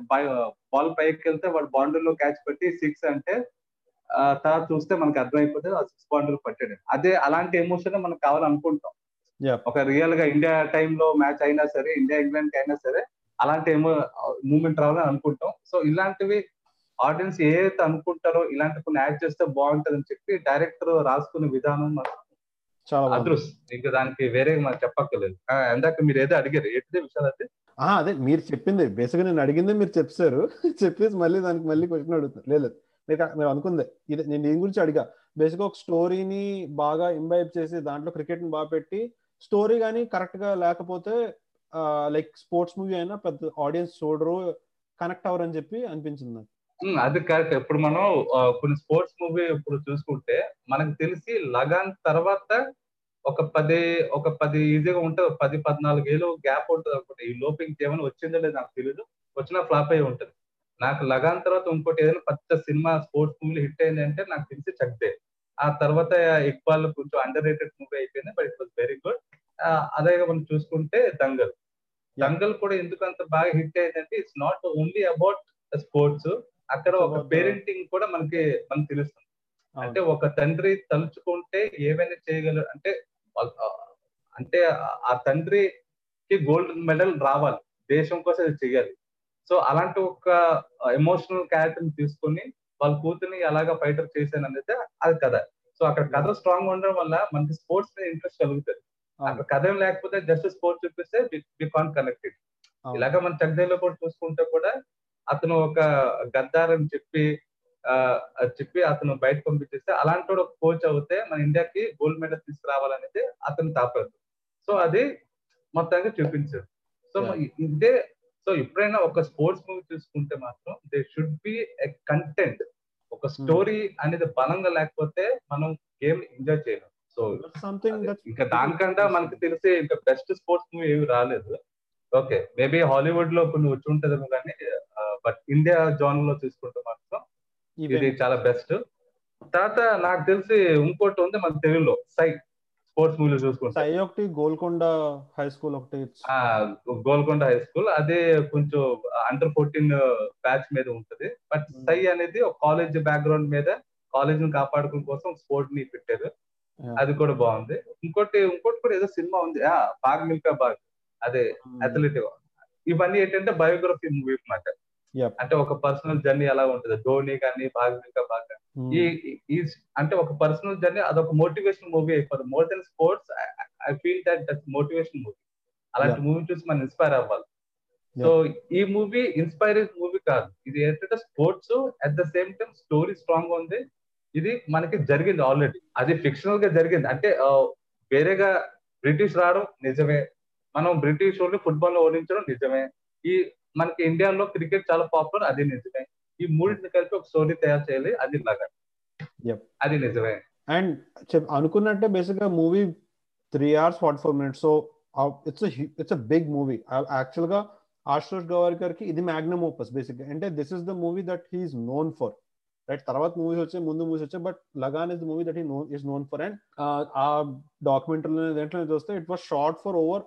బాల్ పైకి వెళ్తే వాడు బౌండరీలో క్యాచ్ పెట్టి సిక్స్ అంటే ఆ, తర్వాత చూస్తే మనకు అర్థమైపోతుంది ఆ సిక్స్ బౌండరీ పట్టాడు అదే అలాంటి ఎమోషన్ మనకు కావాలనుకుంటాం Yeah. ఒక రియల్ గా ఇండియా టైంలో మ్యాచ్ అయినా సరే ఇండియా ఇంగ్లాండ్ కి అయినా సరే అలాంటి ఏమో మూమెంట్ రావాలని అనుకుంటాం సో ఇలాంటివి ఆడియన్స్ ఏదైతే అనుకుంటారో ఇలాంటి కొన్ని యాడ్ చేస్తే బాగుంటది అని చెప్పి డైరెక్టర్ రాసుకునే విధానం మనకు చాలా బాగుంది. అదృష్ ఇంకా దానికి వేరే మనం చెప్పక్కర్లేదు ఆ, ఇందాక మీరు ఏదో అడిగారు ఏంటిది విషయాలు అయితే ఆ, అదే మీరు చెప్పింది బేసిక్గా నేను అడిగిందే మీరు చెప్పారు చెప్పేసి మళ్ళీ దానికి మళ్ళీ క్వశ్చన్ అడుగుతారు లేదు లేదు. మీరు మీరు అనుకుందే ఇది నేను దీని గురించి అడిగా బేసిక్గా ఒక స్టోరీని బాగా ఇంబైబ్ చేసి దాంట్లో క్రికెట్ ని బాగా పెట్టి స్టోరీ కానీ కరెక్ట్ గా లేకపోతే లైక్ స్పోర్ట్స్ మూవీ అయినా పెద్ద ఆడియన్స్ చూడరు కనెక్ట్ అవ్వరు అని చెప్పి అనిపించింది నాకు ఉమ్, అది కరెక్ట్ ఇప్పుడు మనం ఆ, కొన్ని స్పోర్ట్స్ మూవీ ఇప్పుడు చూసుకుంటే మనకు తెలిసి లగాన్ తర్వాత ఒక పది ఒక పది ఈజీగా ఉంటుంది పది పద్నాలుగు ఏళ్ళు గ్యాప్ ఉంటుంది అనుకుంటే ఈ లోపు ఇంకేమైనా వచ్చిందో లేదో నాకు తెలియదు వచ్చినా ఫ్లాప్ అయి ఉంటుంది నాకు లగాన్ తర్వాత ఇంకోటి ఏదైనా పెద్ద సినిమా స్పోర్ట్స్ మూవీ హిట్ అయింది అంటే నాకు తెలిసి చక్దే ఆ తర్వాత ఇక్బాల్ కొంచెం అండర్ రేటెడ్ మూవీ అయిపోయింది but it was very good అదే మనం చూసుకుంటే దంగల్ దంగల్ కూడా ఎందుకు అంత బాగా హిట్ అయిందంటే it's not only about sports అక్కడ ఒక About the- పేరెంటింగ్ కూడా మనకి మనకి తెలుస్తుంది అంటే ఒక తండ్రి తలుచుకుంటే ఏమైనా చేయగలరు అంటే వాళ్ళ- ఆ, అంటే ఆ- ఆ తండ్రికి గోల్డ్ మెడల్ రావాలి దేశం కోసం అది చెయ్యాలి సో అలాంటి ఒక ఎమోషనల్ క్యారెక్టర్ తీసుకొని వాళ్ళ కూతుర్ని ఎలాగా ఫైటర్ చేశాను అనేది అది కథ సో అక్కడ కథ స్ట్రాంగ్ ఉండడం వల్ల మనకి స్పోర్ట్స్ మీద ఇంట్రెస్ట్ కలుగుతుంది అక్కడ కథ ఏం లేకపోతే జస్ట్ స్పోర్ట్స్ చూపిస్తే వి కాన్ కనెక్టెడ్ ఇలాగ మన చక్దేలో కూడా చూసుకుంటే కూడా అతను ఒక గద్దార్ అని చెప్పి ఆ, అది చెప్పి అతను బయట పంపించేస్తే అలాంటి వాడు ఒక కోచ్ అవుతే మన ఇండియాకి గోల్డ్ మెడల్ తీసుకురావాలనేది అతను తాపదు సో అది మొత్తంగా చూపించారు సో Yeah. ఇదే సో ఎప్పుడైనా ఒక స్పోర్ట్స్ మూవీ చూసుకుంటే మాత్రం they should be a content ఒక స్టోరీ అనేది బలంగా లేకపోతే మనం గేమ్ ఎంజాయ్ చేయలేం సో సంథింగ్ అదే. ఇంకా దానికంటే మనకి తెలిసి ఇంకా బెస్ట్ స్పోర్ట్స్ మూవీ ఏవి రాలేదు ఓకే మేబీ హాలీవుడ్ లో కొన్ని వచ్చి ఉంటదేమో కానీ బట్ ఇండియా జోన్ లో చూసుకుంటే మాత్రం ఇది చాలా బెస్ట్ తర్వాత నాకు తెలిసి ఇంకోటి ఉంది మన తెలుగులో సై స్పోర్ట్స్ మూవీలో చూసుకుంటే సై ఒకటి గోల్కొండ హై స్కూల్ ఒకటి ఆ, గోల్కొండ హై స్కూల్ అదే కొంచెం అండర్ ఫోర్టీన్ బ్యాచ్ మీద ఉంటది బట్ Hmm. సై అనేది ఒక కాలేజ్ బ్యాక్గ్రౌండ్ మీద కాలేజ్ ని కాపాడుకునే కోసం స్పోర్ట్ ని పెట్టారు Yeah. అది కూడా బాగుంది ఇంకోటి ఇంకోటి కూడా ఏదో సినిమా ఉంది ఆ బాగ్ మిల్కా బాగ్ అదే అథ్లెట్ ఇవన్నీ ఏంటంటే బయోగ్రఫీ మూవీ అన్నమాట Yep. అంటే ఒక పర్సనల్ జర్నీ ఎలా ఉంటుంది ధోని కానీ బాగ్ మిల్కా బాగ్ కానీ. Hmm. ఈ ఈ- ఈ అంటే ఒక పర్సనల్ జర్నీ అదొక మోటివేషన్ మూవీ అయిపోతుంది more than sports I feel that that motivation movie అలాంటి Yeah. మూవీ చూసి మనం ఇన్స్పైర్ అవ్వాలి సో ఈ మూవీ ఇన్స్పైరింగ్ మూవీ కాదు ఇది ఏంటంటే sports at the same time story strong ఉంది ఇది మనకి జరిగింది ఆల్రెడీ అది ఫిక్షనల్ గా జరిగింది అంటే ఆ, వేరేగా బ్రిటిష్ రావడం నిజమే మనం బ్రిటిష్ వాళ్ళు ఫుట్బాల్ లో ఓడించడం నిజమే ఈ మనకి ఇండియాలో క్రికెట్ చాలా పాపులర్ అది నిజమే ఈ మూడింటిని కలిపి ఒక స్టోరీ తయారు చేయాలి అది లాగా Yep. అది నిజమే అండ్ చెప్ అనుకున్నట్టే బేసిక్ గా movie three hours forty four minutes so it's it's a big movie actual గా ఆశుతోష్ గవార్కర్ కి ఇది మ్యాగ్నమ్ ఓపస్ బేసిక్ గా అంటే this is the movie that he's known for right తర్వాత మూవీస్ వచ్చాయి ముందు మూవీస్ వచ్చాయి but Lagaan is the movie that he known is known for and uh documentary దేంట్లో చూస్తే it was shot for over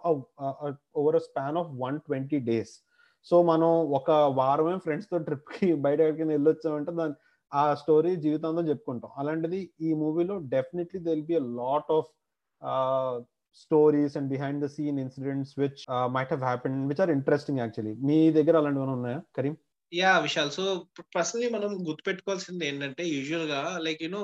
over a span of one twenty days so మనం ఒక వారమే friends తో ట్రిప్ కి బయట ఎక్కడికి వెళ్ళొచ్చామంటే దాని ఆ స్టోరీ జీవితాంతం చెప్పుకుంటాం అలాంటిది ఈ మూవీలో definitely there'll be a lot of stories and behind the scene incidents which might have happen which are interesting actually మీ దగ్గర అలాంటివి ఉన్నాయా Karim yeah Vishal so personally మనం గుర్తుపెట్టుకోవాల్సింది ఏంటంటే యూజువల్ గా like you know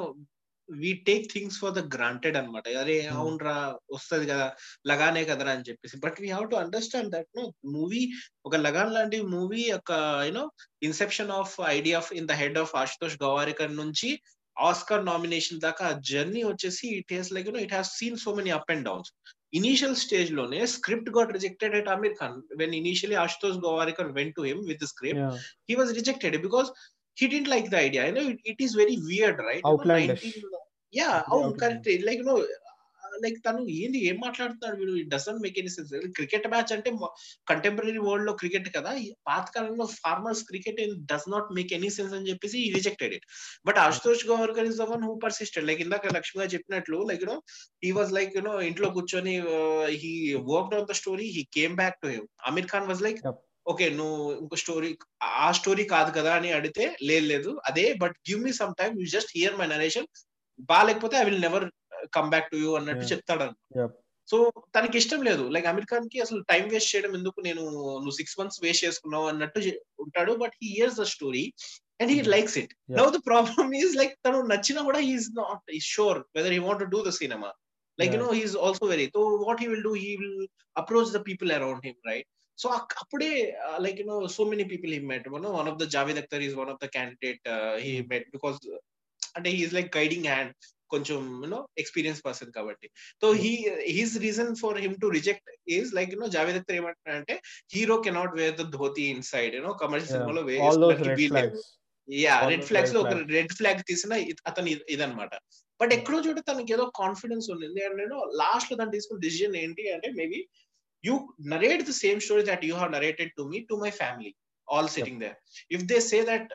we take things for the granted అనమాట అరే అవునరా వస్తుంది కదా లగానే కదరా అని చెప్పేసి but we have to understand that no movie ఒక లగాన్ లాంటి మూవీ ఒక you know Inception of idea of in the head of Ashutosh Gowariker నుంచి ఆస్కర్ నామినేషన్ దాకా ఆ జర్నీ వచ్చేసి it has like you know it has seen so many up and downs initial stage లోనే script got rejected at Aamir Khan when initially Ashutosh Gowariker went to him with script Yeah. he was rejected because he didn't like the idea. You know, it, it is very weird, right? You know, Outlandish. 19 yeah, Very oh, outlandish. correct. Like, you know, like తను ఏంది ఏం మాట్లాడుతున్నాడు వీడు it doesn't make any sense cricket match అంటే contemporary world లో cricket కదా ఈ పాతకాలంలో farmers cricket does not make any sense అని చెప్పేసి rejected it but Ashutosh Gowariker is the one who persisted like ఇందాక లక్ష్మి గారు చెప్పినట్లు like you know he was like you know ఇంట్లో కూర్చొని he worked on the story he came back to him Aamir Khan was like Yep. Okay నువ్వు ఇంకో story ఆ story కాదు కదా అని అడిగితే లేదు లేదు అదే but give me some time you just hear my narration బాగాలేకపోతే I will never come back to you అన్నట్టు Yeah. చెప్తాడు Yep. సో తనకి ఇష్టం లేదు లైక్ అమీర్ ఖాన్ కి అసలు టైం వేస్ట్ చేయడం ఎందుకు నేను నువ్వు సిక్స్ మంత్స్ వేస్ట్ చేసుకున్నావు అన్నట్టు చె- ఉంటాడు but he hears the story and he Mhm. Likes it Yeah. Now the problem is like తను నచ్చినా కూడా హీఈస్ నాట్ ఈ sure whether he want do the cinema like you Yeah. No he's also very so what he will do he will approach the people around him right so అప్పుడే like you know so many people he met one one of the Javed Akhtar is one of the candidate he met because అంటే he's like guiding hand కొంచెం you know experience person కాబట్టి so he his reason for him to reject is like you know Javed Akhtar ఏమంటారంటే hero cannot wear the dhoti inside you know commercial Yeah. సినిమాలో All those వేసుకోవడానికి red వీల్లేదు flags. Yeah All red those flags red లో ఒక flags. Red flag తీసిన ఇ- అతను ఇ- ఇదన్నమాట but ఎక్కడో చోట తనకి ఏదో కాన్ఫిడెన్స్ ఉంది అండ్ నేను లాస్ట్ లో తను తీసుకున్న డిసిజన్ ఏంటి అంటే maybe you narrate the same story that you have narrated to me to my family all sitting there if they say that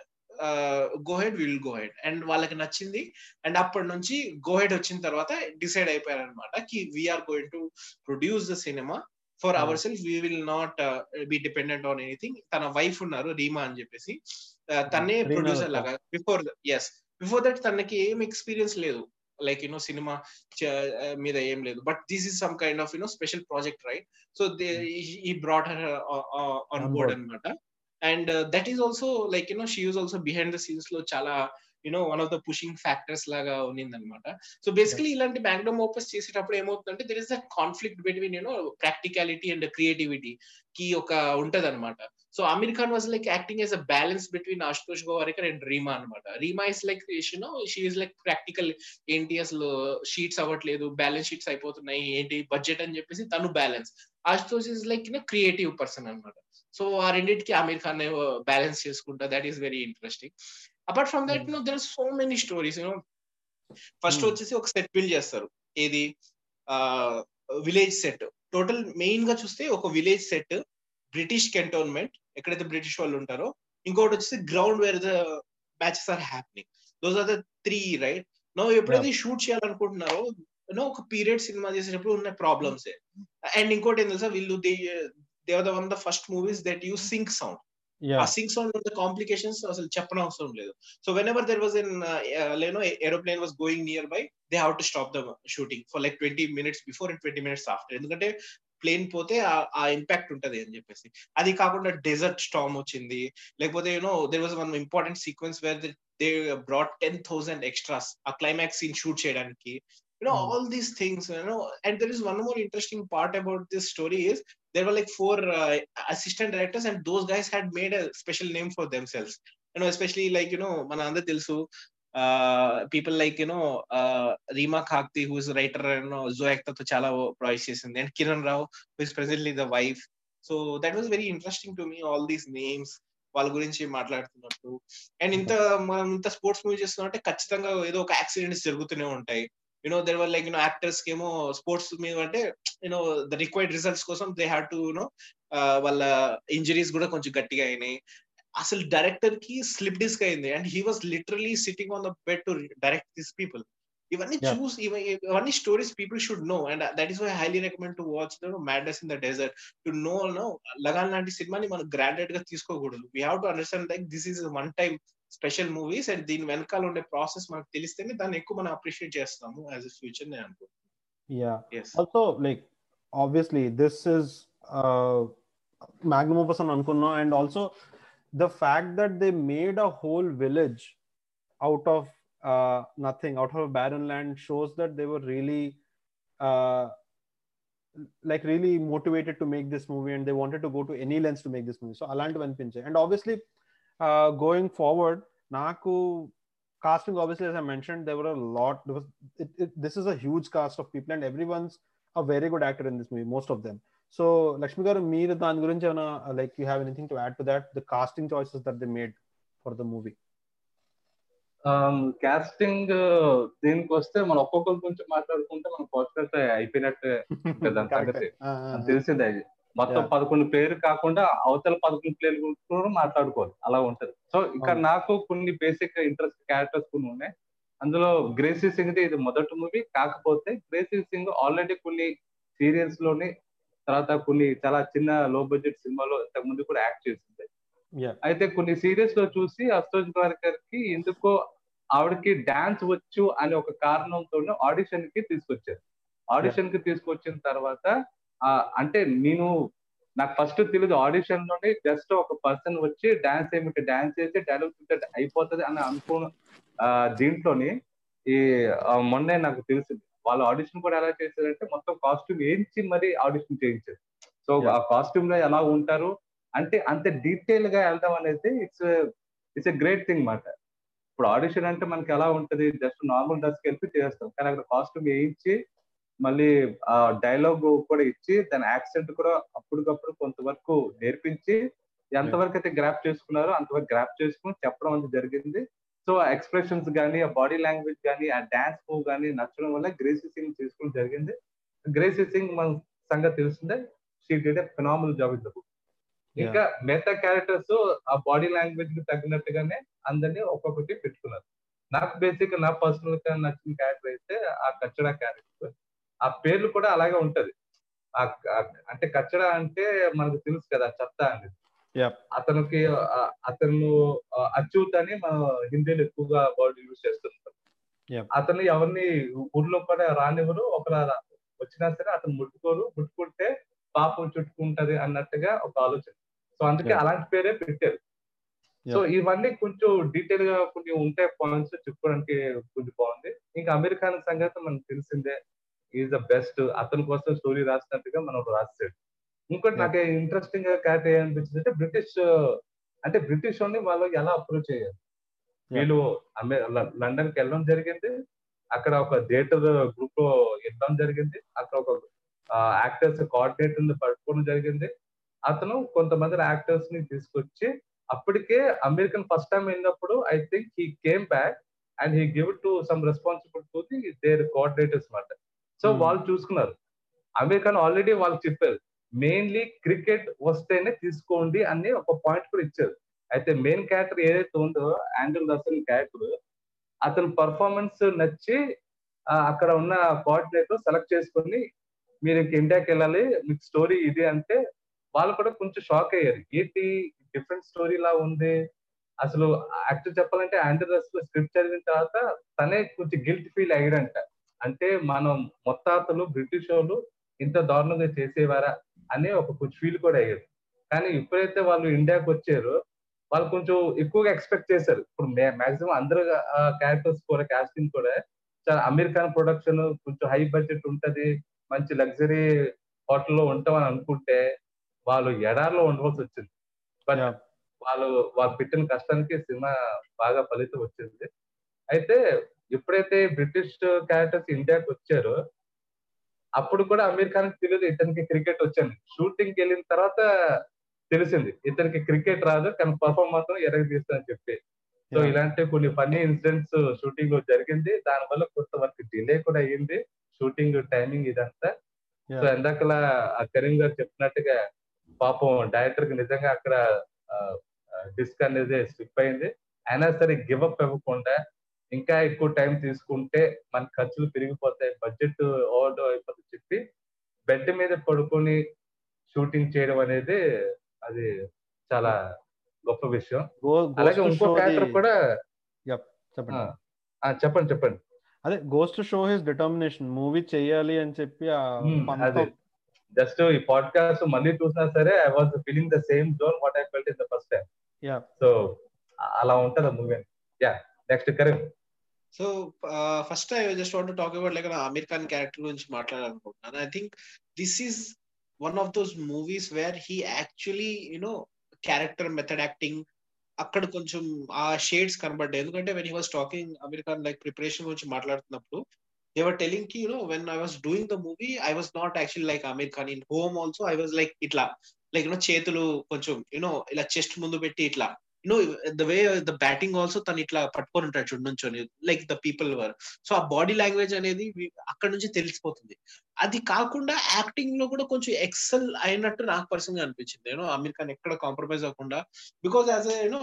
go ahead will go ahead and వాళ్ళకి నచ్చింది and అప్పటి నుంచి go head వచ్చిన తర్వాత decide అయిపోయారు అనమాట కి we're going to produce the cinema for Hmm. Our self we will not be dependent on anything తన వైఫ్ ఉన్నారు రీమా అని చెప్పేసి uh, తనే Reena ప్రొడ్యూసర్ Dutta. లాగా బిఫోర్ ఎస్ బిఫోర్ దట్ తనకి ఏం ఎక్స్పీరియన్స్ లేదు లైక్ యూనో సినిమా మీద ఏం లేదు but this is some kind of you know special project right so they ఈ brought her on On board board. అనమాట and that is also like you know she was also behind the scenes లో చాలా you know one of the pushing factors లాగా ఉన్నింది అనమాట so basically ఇలాంటి magnum opus చేసేటప్పుడు ఏమవుతుందంటే there is that conflict between you know practicality and creativity కి ఒక ఉంటది అనమాట so Aamir Khan was like acting as a balance between Ashutosh Gowariker and Reema అనమాట Reema is like you know she is like practical ఏంటి అసలు షీట్స్ అవ్వట్లేదు బ్యాలెన్స్ షీట్స్ అయిపోతున్నాయి ఏంటి బడ్జెట్ అని చెప్పేసి తను balance Ashutosh is like you know creative person అనమాట సో ఆ రెండింటికి అమీర్ ఖాన్ బ్యాలెన్స్ చేసుకుంటా that is very interesting apart from that no there so many stories you know first Hmm. వచ్చేసి ఒక సెట్ బిల్డ్ చేస్తారు ఏది విలేజ్ సెట్ టోటల్ మెయిన్ గా చూస్తే ఒక విలేజ్ సెట్ బ్రిటిష్ కంటోన్మెంట్ ఎక్కడైతే బ్రిటిష్ వాళ్ళు ఉంటారో ఇంకోటి వచ్చేసి ground where the matches are happening those are the three right no ఎప్పుడైతే షూట్ చేయాలనుకుంటున్నారో నో ఒక పీరియడ్ సినిమా చేసేటప్పుడు ఉన్న ప్రాబ్లమ్స్ అండ్ ఇంకోటి ఏం తెలుసా వీళ్ళు they they are the one the first movies that you sync sound uh Yeah. Sync sound ఉన్న కాంప్లికేషన్స్ అసలు చెప్పడం అవసరం లేదు so whenever there was in లేనో aeroplane was going nearby they have to stop the shooting for like twenty minutes before and twenty minutes after ఎందుకంటే plane పోతే ఆ- ఆ impact ఉంటది అని చెప్పేసి అది కాకుండా డెజర్ట్ స్టామ్ వచ్చింది లేకపోతే you know there was one important sequence where they brought ten thousand extras ఆ క్లైమాక్స్ సీన్ షూట్ చేయడానికి you know Hmm. all these things you know and there is one more interesting part about this story is there were like four uh, assistant directors and those guys had made a special name for themselves you know especially like you know మన అందరు తెలుసు people like you know Reema Kagti who is writer జో తో చాలా praise చేసింది and Kiran Rao who is presently the wife so that was very interesting to me all these names వాళ్ళ గురించి మాట్లాడుతున్నట్టు అండ్ ఇంత మనం ఇంత స్పోర్ట్స్ మూవీ చేస్తున్నట్టే ఖచ్చితంగా ఏదో ఒక యాక్సిడెంట్స్ జరుగుతూనే ఉంటాయి you know there were like you know actors కి ఏమో స్పోర్ట్స్ మీద అంటే యూనో ద రిక్వైర్డ్ రిజల్ట్స్ కోసం దే హ్యావ్ టు యూనో వాళ్ళ ఇంజరీస్ కూడా కొంచెం గట్టిగా అయినాయి అసలు డైరెక్టర్ కి స్లిప్ డిస్క్ అయింది and he was literally sitting on the bed to direct this people ఇవన్నీ Yeah. చూసి ఇవ- ఇవన్నీ stories people should know and that is why highly recommend to watch the madness in the dessert to know no Lagaan లాంటి సినిమాని మనం granted గా తీసుకోకూడదు we have to understand like this is one time special movies and దీని వెనకాల ఉండే process మనకు తెలిస్తేనే దాన్ని ఎక్కువ మనం అప్రిషియేట్ చేస్తాము యాజ్ అ ఫ్యూచర్ నేను అనుకుంటున్నాను Yeah. Yes also like obviously this is uh magnum opus అని అనుకున్నాం and also the fact that they made a whole village out of uh, nothing, out of a barren land, shows that they were really, uh, like, really motivated to make this movie, and they wanted to go to any lengths to make this movie. So, అలాంటివి అనిపించాయి and obviously, uh, going forward, నాకు casting obviously as I mentioned, there were a lot. There was it, it, this is a huge cast of people, and everyone's a very good actor in this movie, most of them. So Lakshmi garu మీరు దాని గురించి ఏమైనా like you have anything to add to that the casting choices that they made for the movie casting దీనికి వస్తే మనం ఒక్కొక్కరి గురించి మాట్లాడుకుంటే మనం పాడ్కాస్ట్ అయిపోయినట్టే దాని సంగతి అది తెలిసిందే అది మొత్తం Yeah. పదకొండు పేరు కాకుండా అవతల పదకొండు పేర్లు గురించి కూడా మాట్లాడుకోవాలి అలా ఉంటది సో ఇక్కడ అవును. నాకు కొన్ని బేసిక్ ఇంట్రెస్ట్ క్యారెక్టర్స్ కొన్ని ఉన్నాయి అందులో గ్రేసీ సింగ్ ఇది మొదటి మూవీ కాకపోతే గ్రేసీ సింగ్ ఆల్రెడీ కొన్ని సీరియల్స్ లోని తర్వాత కొన్ని చాలా చిన్న లో బడ్జెట్ సినిమాలో ఇంతకు ముందు కూడా యాక్ట్ చేసింది యా అయితే కొన్ని సీరియల్స్ లో చూసి అశోక్ ద్వారకర్ కి ఎందుకో ఆవిడకి డాన్స్ వచ్చు అనే ఒక కారణంతో ఆడిషన్ కి తీసుకొచ్చారు ఆడిషన్ కి తీసుకొచ్చిన తర్వాత ఆ, అంటే నేను నాకు ఫస్ట్ తెలియదు ఆడిషన్ లోనే జస్ట్ ఒక పర్సన్ వచ్చి డాన్స్ ఏమిటి డాన్స్ చేసి డైలాగ్ అయిపోతుంది అని అనుకున్న ఆ, దీంట్లోని ఈ ఆ, మొన్నే నాకు తెలిసింది వాళ్ళు ఆడిషన్ కూడా ఎలా చేశారంటే మొత్తం కాస్ట్యూమ్ వేయించి మరి ఆడిషన్ చేయించారు సో Yeah. ఆ కాస్ట్యూమ్ లో ఎలా ఉంటారు అంటే అంత డీటెయిల్ గా వెళ్ళడం అనేది it's it's a great thing మాట ఇప్పుడు ఆడిషన్ అంటే మనకి ఎలా ఉంటది జస్ట్ నార్మల్ డ్రెస్ కి వెళ్ళి చేస్తాం కానీ అక్కడ కాస్ట్యూమ్ వేయించి మళ్ళీ ఆ డైలాగ్ కూడా ఇచ్చి దాని యాక్సెంట్ కూడా అప్పటికప్పుడు కొంతవరకు నేర్పించి ఎంతవరకు అయితే గ్రాప్ చేసుకున్నారో అంతవరకు గ్రాప్ చేసుకుని చెప్పడం అనేది జరిగింది సో ఎక్స్ప్రెషన్స్ కానీ ఆ బాడీ లాంగ్వేజ్ కానీ ఆ డాన్స్ మూవ్ కానీ నచ్చడం వల్ల గ్రేసీ సింగ్ చేసుకోవడం జరిగింది గ్రేసీ సింగ్ మన సంగతి తెలిసిందే she did a phenomenal job in the book ఇంకా మిగతా క్యారెక్టర్స్ ఆ బాడీ లాంగ్వేజ్ కి తగ్గినట్టుగానే అందరినీ ఒక్కొక్కటి పెట్టుకున్నారు నాకు బేసిక్ నా పర్సనల్ గా నచ్చిన క్యారెక్టర్ అయితే ఆ కచ్చడా క్యారెక్టర్ ఆ పేర్లు కూడా అలాగే ఉంటది ఆ ఆ- అంటే కచ్చడా అంటే మనకు తెలుసు కదా చెత్త అనేది Yep. అతనికి ఆ, అతను ఆ, అచ్యుత్ అని మన హిందీలో ఎక్కువగా వర్డ్ యూజ్ చేస్తుంటాం Yep. అతను ఎవరిని ఊర్లో కూడా రానివ్వరు ఒక వచ్చినా సరే అతను ముట్టుకోరు ముట్టుకుంటే పాపం చుట్టుకుంటది అన్నట్టుగా ఒక ఆలోచన సో అందుకే Yeah. అలాంటి పేరే పెట్టారు సో ఇవన్నీ కొంచెం డీటెయిల్ గా కొన్ని ఉంటాయి పాయింట్స్ చెప్పుకోవడానికి కొంచెం బాగుంది ఇంకా అమెరికాన్ సంగతి మనకు తెలిసిందే ఈజ్ ద బెస్ట్ అతని కోసం స్టోరీ రాసినట్టుగా మనం రాసాడు ఇంకోటి Yeah. నాకు ఇంట్రెస్టింగ్ గా క్యారెక్టర్ ఏమనిపించింది అంటే బ్రిటిష్ అంటే బ్రిటిష్ వాళ్ళని వాళ్ళు ఎలా అప్రోచ్ అయ్యారు Yeah. వీళ్ళు అమె లండన్ కి వెళ్ళడం జరిగింది అక్కడ ఒక థియేటర్ గ్రూప్ లో వెళ్ళడం జరిగింది అక్కడ ఒక యాక్టర్స్ కోఆర్డినేటర్ పట్టుకోవడం జరిగింది అతను కొంతమంది యాక్టర్స్ ని తీసుకొచ్చి అప్పటికే అమెరికన్ ఫస్ట్ టైం వెళ్ళినప్పుడు I think he came back and he give to some responsible to the their coordinators మాట సో Hmm. వాళ్ళు చూసుకున్నారు అమెరికన్ ఆల్రెడీ వాళ్ళు చెప్పారు మెయిన్లీ క్రికెట్ వస్తేనే తీసుకోండి అని ఒక పాయింట్ కూడా ఇచ్చారు అయితే మెయిన్ క్యారెక్టర్ ఏదైతే ఉందో యాంగిల్ రసల్ క్యారెక్టర్ అతని పర్ఫార్మెన్స్ నచ్చి ఆ, అక్కడ ఉన్న కోఆర్డినేటర్ సెలెక్ట్ చేసుకొని మీరు ఇంక ఇండియాకి వెళ్ళాలి మీకు స్టోరీ ఇది అంటే వాళ్ళు కూడా కొంచెం షాక్ అయ్యారు ఏంటి డిఫరెంట్ స్టోరీ లా ఉంది అసలు యాక్చువల్ చెప్పాలంటే ఆండ్రూ రసల్ స్క్రిప్ట్ చదివిన తర్వాత తనే కొంచెం గిల్ట్ ఫీల్ అయ్యాడంట అంటే మనం మొత్తాతలు బ్రిటిష్ వాళ్ళు ఇంత దారుణంగా చేసేవారా అని ఒక కొంచెం ఫీల్ కూడా అయ్యాడు కానీ ఎప్పుడైతే వాళ్ళు ఇండియాకి వచ్చారో వాళ్ళు కొంచెం ఎక్కువగా ఎక్స్పెక్ట్ చేశారు ఇప్పుడు మాక్సిమం అందరు క్యారెక్టర్స్ కూడా కాస్టింగ్ కూడా చాలా అమెరికన్ ప్రొడక్షన్ కొంచెం హై బడ్జెట్ ఉంటది మంచి లగ్జరీ హోటల్లో ఉంటామని అనుకుంటే వాళ్ళు ఎడార్లో ఉండవలసి వచ్చింది బట్ Yeah. వాళ్ళు వాళ్ళు పెట్టిన కష్టానికి సినిమా బాగా ఫలితం వచ్చింది అయితే ఎప్పుడైతే బ్రిటిష్ క్యారెక్టర్స్ ఇండియాకి వచ్చారో అప్పుడు కూడా అమెరికానికి తెలియదు ఇతనికి క్రికెట్ వచ్చాను షూటింగ్ వెళ్ళిన తర్వాత తెలిసింది ఇతనికి క్రికెట్ రాదు కానీ పర్ఫార్మ్ మాత్రం ఎరగ తీస్తానని చెప్పి సో Yeah. ఇలాంటి కొన్ని ఫన్నీ ఇన్సిడెంట్స్ షూటింగ్ లో జరిగింది దానివల్ల కొంతవరకు డిలే కూడా అయ్యింది షూటింగ్ టైమింగ్ ఇదంతా Yeah. సో ఎందాకలా ఆ కరీం గారు చెప్పినట్టుగా పాపం డైరెక్టర్ కి నిజంగా అక్కడ డిస్క్ అనేది స్లిప్ అయింది అయినా సరే గివ్ అప్ ఇవ్వకుండా ఇంకా ఎక్కువ టైం తీసుకుంటే మన ఖర్చులు పెరిగిపోతాయి బడ్జెట్ ఓవర్ అయిపోతుంది చెప్పి బెడ్ మీద పడుకొని షూటింగ్ చేయడం అనేది అది చాలా గొప్ప విషయం Go- goes అలాగే to ఇంకో show క్యారెక్టర్ the- కూడా చెప్పండి ఆ, ఆ, చెప్పండి చెప్పండి అదే goes to show his determination movie చెయ్యాలి అని చెప్పి ఆ Hmm, పంతం- అదే. జస్ట్ ఈ పాడ్కాస్ట్ మళ్ళీ చూసినా సరే I was feeling the same zone what I felt in the first time yeah so అలా ఉంటది ఆ movie yeah next Karim so first I just want talk about like Aamir Khan character గురించి మాట్లాడాలనుకుంటున్నాను I think this is one of those movies where he actually you know character method acting అక్కడ కొంచెం ఆ shades కనబడ్డాయి ఎందుకంటే when he was talking Aamir Khan like preparation గురించి మాట్లాడుతున్నప్పుడు దేవర్ telling కి you know when I was doing the movie I was not actually like Aamir Khan in home also I was like ఇట్లా like you know చేతులు కొంచెం యూనో ఇలా చెస్ట్ ముందు పెట్టి ఇట్లా you know the way the batting also తను ఇట్లా పట్టుకొని ఉంటాడు చూడు నుంచొని like the people were so ఆ బాడీ లాంగ్వేజ్ అనేది అక్కడ నుంచి తెలిసిపోతుంది అది కాకుండా యాక్టింగ్ లో కూడా కొంచెం ఎక్సెల్ అయినట్టు నాకు పర్సనల్ గా అనిపించింది యూనో అమీర్ ఖాన్ ఎక్కడ కాంప్రమైజ్ అవ్వకుండా because as you know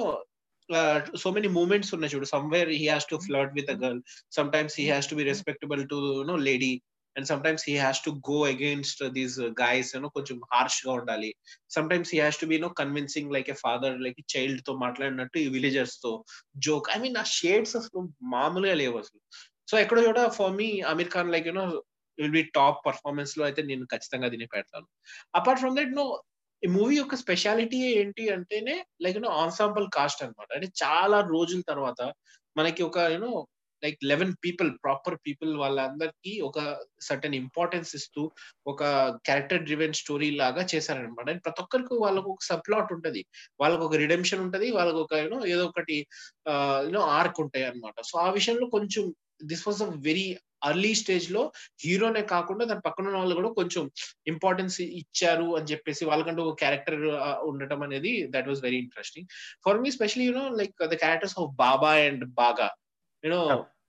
so many moments ఉన్నాయి చూడు somewhere he has to flirt with a girl sometimes he has to be respectable to no lady and sometimes he has to go against these guys you know కొంచెం harsh గా ఉండాలి sometimes he has to be no convincing like a father like child తో మాట్లాడినట్టు ఈ villagers తో joke I mean ఆ shades అసలు మామూలుగా లేవు అసలు సో ఎక్కడ చోట for me Aamir Khan like you know will be top performance లో అయితే నేను ఖచ్చితంగా దీన్ని పెడతాను అపార్ట్ ఫ్రమ్ దట్ నో ఈ మూవీ యొక్క స్పెషాలిటీ ఏంటి అంటేనే లైక్ యూనో ఆన్సాంబుల్ కాస్ట్ అనమాట అంటే చాలా రోజుల తర్వాత మనకి ఒక you know like eleven people proper people వాళ్ళందరికీ ఒక సర్టన్ ఇంపార్టెన్స్ ఇస్తూ ఒక క్యారెక్టర్ డ్రివెన్ స్టోరీ లాగా చేశారనమాట అండ్ ప్రతి ఒక్కరికి వాళ్ళకు ఒక సబ్ ప్లాట్ ఉంటది వాళ్ళకు ఒక రిడెంప్షన్ ఉంటది వాళ్ళకు ఒక యూనో ఏదో ఒకటి యూనో ఆర్క్ ఉంటాయి అనమాట సో ఆ విషయంలో కొంచెం this was a very early stage లో హీరోనే కాకుండా దాని పక్కన ఉన్న వాళ్ళు కూడా కొంచెం ఇంపార్టెన్స్ ఇచ్చారు అని చెప్పేసి వాళ్ళకంటూ ఒక క్యారెక్టర్ ఉండటం అనేది that was very interesting for me specially you know like the characters of Baba and Bagha you know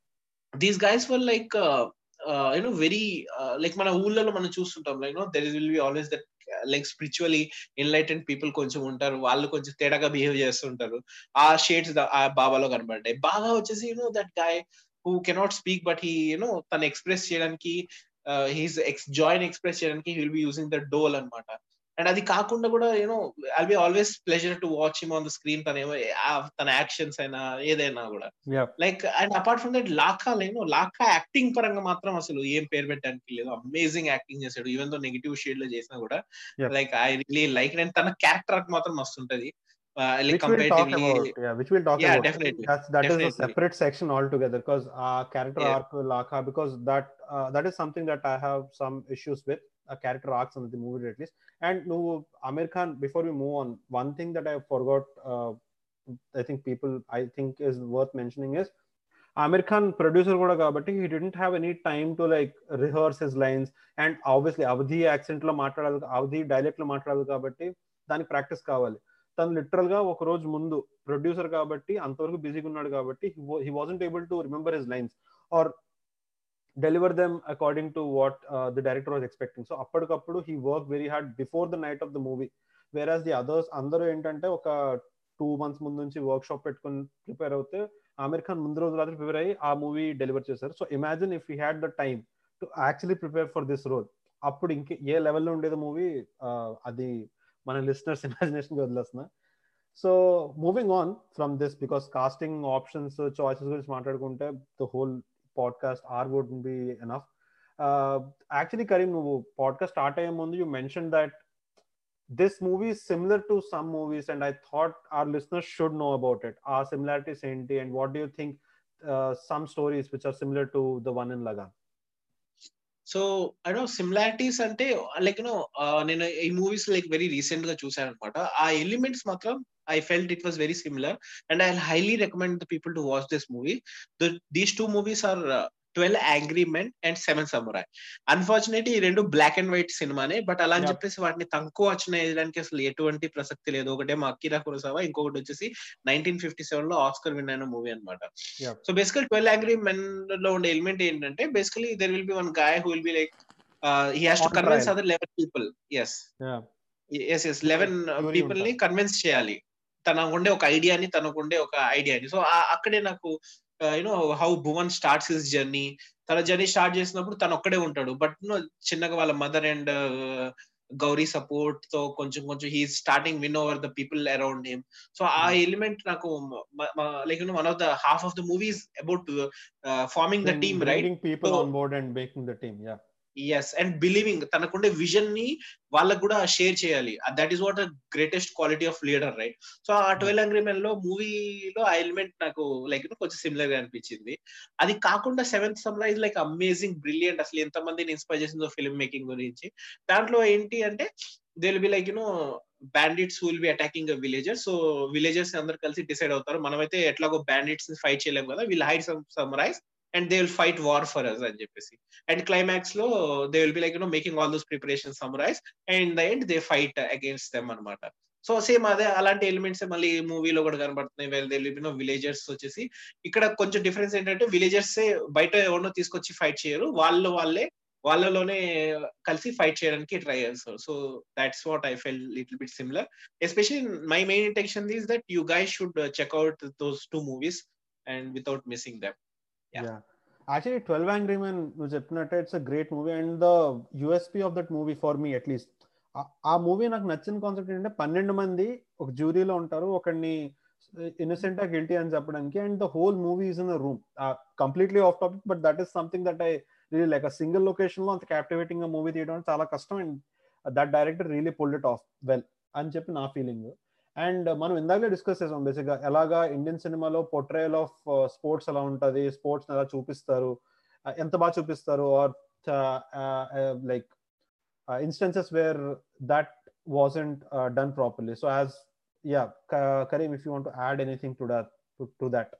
these guys were like you know very like మన ఊళ్ళలో మనం చూస్తుంటాం like no there will be always that like spiritually enlightened people కొంచెం ఉంటారు వాళ్ళు కొంచెం తేడాగా behave చేస్తుంటారు ఆ షేడ్స్ ఆ బాబాలో కనబడ్డాయి బాగా వచ్చేసి you know that guy who cannot speak but he you know తను ఎక్స్ప్రెస్ చేయడానికి హీస్ ఎక్స్ జాయిన్ ఎక్స్ప్రెస్ చేయడానికి will be using the dhol అనమాట అండ్ అది కాకుండా కూడా you know I'll be always pleasure to watch him on the screen తన తన యాక్షన్స్ అయినా ఏదైనా కూడా like and apart from that Lakha లేను లాఖా యాక్టింగ్ పరంగా మాత్రం అసలు ఏం పేరు పెట్టడానికి లేదు అమేజింగ్ యాక్టింగ్ చేశాడు ఈవెన్ తో నెగిటివ్ షేడ్ లో చేసినా కూడా like I really like and తన క్యారెక్టర్ మాత్రం మస్తుంటది uh, like which comparatively we'll about, yeah which we'll talk yeah, about definitely that's that definitely. is a separate section altogether because uh, character Yeah. arc lakha because that uh, that is something that i have some issues with a character arcs in the movie at least and no amir khan before we move on one thing that i forgot uh, i think people i think is worth mentioning is Amir Khan producer కూడా కాబట్టి he didn't have any time to like rehearse his lines and obviously Awadhi accent లో మాట్లాడాలి అవధి dialect లో మాట్లాడాలి కాబట్టి దానికి practice కావాలి తను లిటరల్ గా ఒక రోజు ముందు ప్రొడ్యూసర్ కాబట్టి అంతవరకు బిజీగా ఉన్నాడు కాబట్టి he wasn't able to remember his lines or deliver them according to what the director was expecting so అప్పటికప్పుడు he work very hard before the night of the movie whereas the others అందరూ ఏంటంటే ఒక two months ముందు నుంచి work shop పెట్టుకుని prepare అవుతే ఆమిర్ ఖాన్ ముందు రోజు రాత్రి ప్రిపేర్ అయ్యి ఆ మూవీ డెలివర్ చేశారు so imagine if he had the time to actually prepare for this role అప్పుడు ఇంకే ఏ లెవెల్లో ఉండేది మూవీ అది మన లిస్నర్స్ ఇమాజినేషన్ వదిలేస్తున్నా so moving on from this because casting options choices గురించి మాట్లాడుకుంటే the whole podcast or would be enough actually Karim నువ్వు పాడ్కాస్ట్ స్టార్ట్ అయ్యే ముందు you mention that this movie is similar to some movies and i thought our listeners should know about it our similarities enti and what do you think uh, some stories which are similar to the one in lagan so I no similarities అంటే like no నేను ఈ movies like very recent గా చూసాను అనమాట ఆ elements మాత్రం I felt it was very similar and I highly recommend the people to watch this movie these two movies are Twelve Angry Men and Seven Samurai unfortunate ఈ రెండు black and white సినిమానే but అలా అని చెప్పేసి వాటిని తక్కువ వచ్చిన వేయడానికి అసలు ఎటువంటి ప్రసక్తి లేదు ఒకటే మా అకీరా కురసావా ఇంకొకటి వచ్చేసి నైన్టీన్ ఫిఫ్టీ సెవెన్ లో ఆస్కర్ విన్ అయిన మూవీ అనమాట so basical Twelve Angry Men లో ఉండే ఎలిమెంట్ ఏంటంటే basically there will be one guy who will be like he has to convince other eleven people s s s eleven people ని convince చేయాలి తన ఉండే ఒక ఐడియాని తనకు ఉండే ఒక ఐడియాని సో అక్కడే నాకు you know how Bhuvan starts his journey తన జర్నీ స్టార్ట్ చేసినప్పుడు తను ఒక్కడే ఉంటాడు బట్ చిన్నగా వాళ్ళ మదర్ అండ్ గౌరీ సపోర్ట్ తో కొంచెం కొంచెం he starting win over the people around him so ఆ ఎలిమెంట్ నాకు like one of the half of the movies about forming the team right ppeople on board and making the team yeah yes and believing తనకుండే vision ని వాళ్ళకు కూడా share చేయాలి that is what greatest quality of leader right so ఆ Twelve Angry Men లో మూవీలో ఆ element నాకు లైక్ కొంచెం సిమిలర్ గా అనిపించింది అది కాకుండా Seventh Samurai like amazing brilliant అసలు ఎంత మందిని ఇన్స్పైర్ చేసిందో ఫిల్మ్ మేకింగ్ గురించి దాంట్లో ఏంటి అంటే they will be like you know bandits will be attacking villagers so villagers అందరు కలిసి డిసైడ్ అవుతారు మనమైతే ఎట్లాగో బ్యాండిట్స్ ఫైట్ చేయలేము కదా we'll hire some samurai and they will fight war for us అని చెప్పేసి అండ్ క్లైమాక్స్ లో they will be like you know making all those preparation samurai and the end they fight against them అనమాట so same అదే అలాంటి elements మళ్ళీ మూవీలో కూడా కనబడుతున్నాయి వెల్ దే లివ్ విలేజర్స్ వచ్చేసి ఇక్కడ కొంచెం డిఫరెన్స్ ఏంటంటే విలేజర్స్ బయట ఎవరినో తీసుకొచ్చి ఫైట్ చేయరు వాళ్ళు వాళ్ళే వాళ్ళలోనే కలిసి ఫైట్ చేయడానికి ట్రై చేస్తారు so that's what I felt little bit similar especially my main intention is that you guys should check out those two movies and without missing them Yeah. Actually, 12 Angry Men, నువ్వు చెప్పినట్టే it's a great movie and the USP of that movie for me at least ఆ movie నాకు నచ్చిన concept ఏంటంటే పన్నెండు మంది ఒక జ్యూరీలో ఉంటారు ఒకరిని ఇన్నోసెంట్ ఆ గిల్టీ అని చెప్పడానికి and the whole movie is in a room completely off topic but that is something that I really like a single location లో అంత క్యాప్టివేటింగ్ మూవీ తీయడం చాలా కష్టం and that director really pulled it off well అని చెప్పి నా feeling and మనం ఇందాకలే discuss చేసాం బేసిక్ గా ఎలాగా ఇండియన్ సినిమాలో పొట్రేయల్ ఆఫ్ స్పోర్ట్స్ ఎలా ఉంటది స్పోర్ట్స్ ఎలా చూపిస్తారు ఎంత బాగా చూపిస్తారు or like instances where that wasn't done properly so as yeah Karim if you want add anything to that to that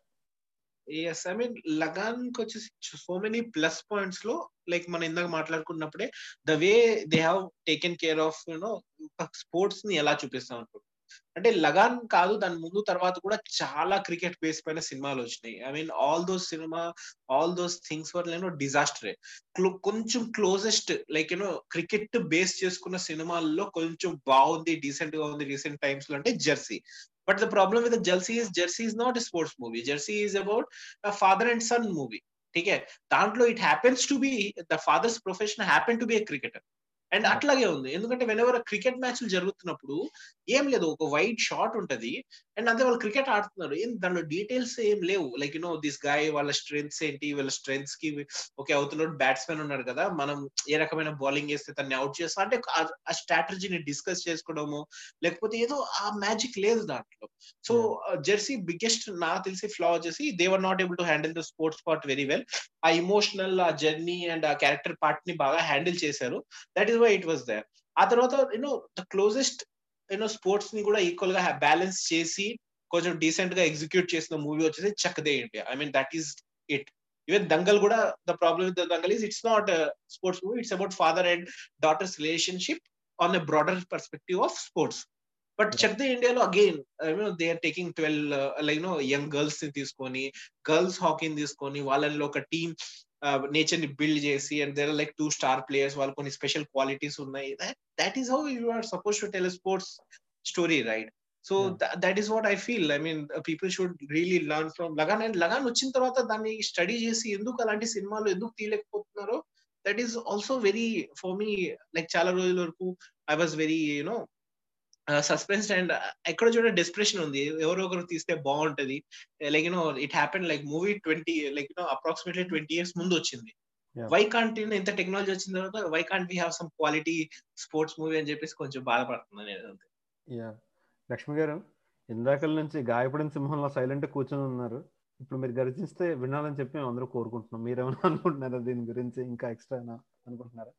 yes I mean Lagaan కి వచ్చేసి సో మెనీ ప్లస్ పాయింట్స్ లో లైక్ మనం ఇందాక మాట్లాడుకున్నప్పుడే the way they have taken care of you know sports ని ఎలా చూపిస్తాం అనుకుంటున్నాం అంటే లగాన్ కాదు దాని ముందు తర్వాత కూడా చాలా క్రికెట్ బేస్ పైన సినిమాలు వచ్చినాయి ఐ మీన్ ఆల్ దోస్ సినిమా all those things were you know డిజాస్టరే కొంచెం closest like you know cricket base చేసుకున్న సినిమాల్లో కొంచెం బాగుంది డీసెంట్ గా ఉంది రీసెంట్ టైమ్స్ లో అంటే Jersey but the problem with Jersey is Jersey is not a sports movie Jersey is about father and son movie ఠీకే దాంట్లో it happens to be the father's profession happen to be a cricketer and అట్లాగే ఉంది ఎందుకంటే when ever cricket మ్యాచ్లు జరుగుతున్నప్పుడు ఏం లేదు ఒక వైట్ షాట్ ఉంటది అండ్ అంతే వాళ్ళు క్రికెట్ ఆడుతున్నారు ఏం దానిలో డీటెయిల్స్ ఏం లేవు లైక్ యూనో దిస్ గాయ్ వాళ్ళ స్ట్రెంగ్స్ ఏంటి వాళ్ళ స్ట్రెంగ్స్ కి ఓకే అవుతున్నాడు బ్యాట్స్మెన్ ఉన్నాడు కదా మనం ఏ రకమైన బౌలింగ్ వేస్తే తన్ని అవుట్ చేస్తాం అంటే ఆ స్ట్రాటజీని డిస్కస్ చేసుకోవడము లేకపోతే ఏదో ఆ మ్యాజిక్ లేదు దాంట్లో సో జెర్సీ బిగ్గెస్ట్ నాకు తెలిసి ఫ్లా వచ్చేసి they were not able to handle the sports part very well ఆ ఇమోషనల్ ఆ జర్నీ అండ్ ఆ క్యారెక్టర్ పార్ట్ ని బాగా హ్యాండిల్ చేశారు that is why it was there ఆ తర్వాత you know the closest you know sports ని కూడా ఈక్వల్ గా బ్యాలెన్స్ చేసి కొంచెం డీసెంట్ గా ఎగ్జిక్యూట్ చేసిన మూవీ వచ్చేసి Chak De India I mean that is it even Dangal కూడా the problem with Dangal is it's not sports movie it's about father and daughters relationship on a broader perspective of sports but check the ఇండియాలో again they are taking twelve like no young girls ని తీసుకొని girls హాకీని తీసుకొని వాళ్ళలో ఒక team nature ని build చేసి and there like two star players వాళ్ళు కొన్ని స్పెషల్ క్వాలిటీస్ ఉన్నాయి that is how you are suppose to tell sports story right so that is what I feel I mean people should really learn from Lagaan and Lagaan వచ్చిన తర్వాత దాన్ని study చేసి ఎందుకు అలాంటి సినిమాలు ఎందుకు తీయలేకపోతున్నారో that is also very for me like చాలా రోజుల వరకు I was very you know suspense and ఎక్కడ చూడ డెస్ప్రెషన్ ఉంది ఎవరో ఒకరు తీస్తే బాగుంటది like you know it happen like movie twenty like you know approximately twenty years ముందు వచ్చింది వై కాంట్ ఇంత టెక్నాలజీ వచ్చిన తర్వాత why can't we have some quality sports movie అని చెప్పేసి కొంచెం బాధపడుతున్నాను నేను అంతే యా లక్ష్మి గారు ఇందాకల నుంచి గాయపడిన సింహంలో సైలెంట్ కూర్చొని ఉన్నారు ఇప్పుడు మీరు గర్జిస్తే వినాలని చెప్పి మేము అందరూ కోరుకుంటున్నాం మీరేమైనా అనుకుంటున్నారా దీని గురించి ఇంకా ఎక్స్ట్రా అనుకుంటున్నారా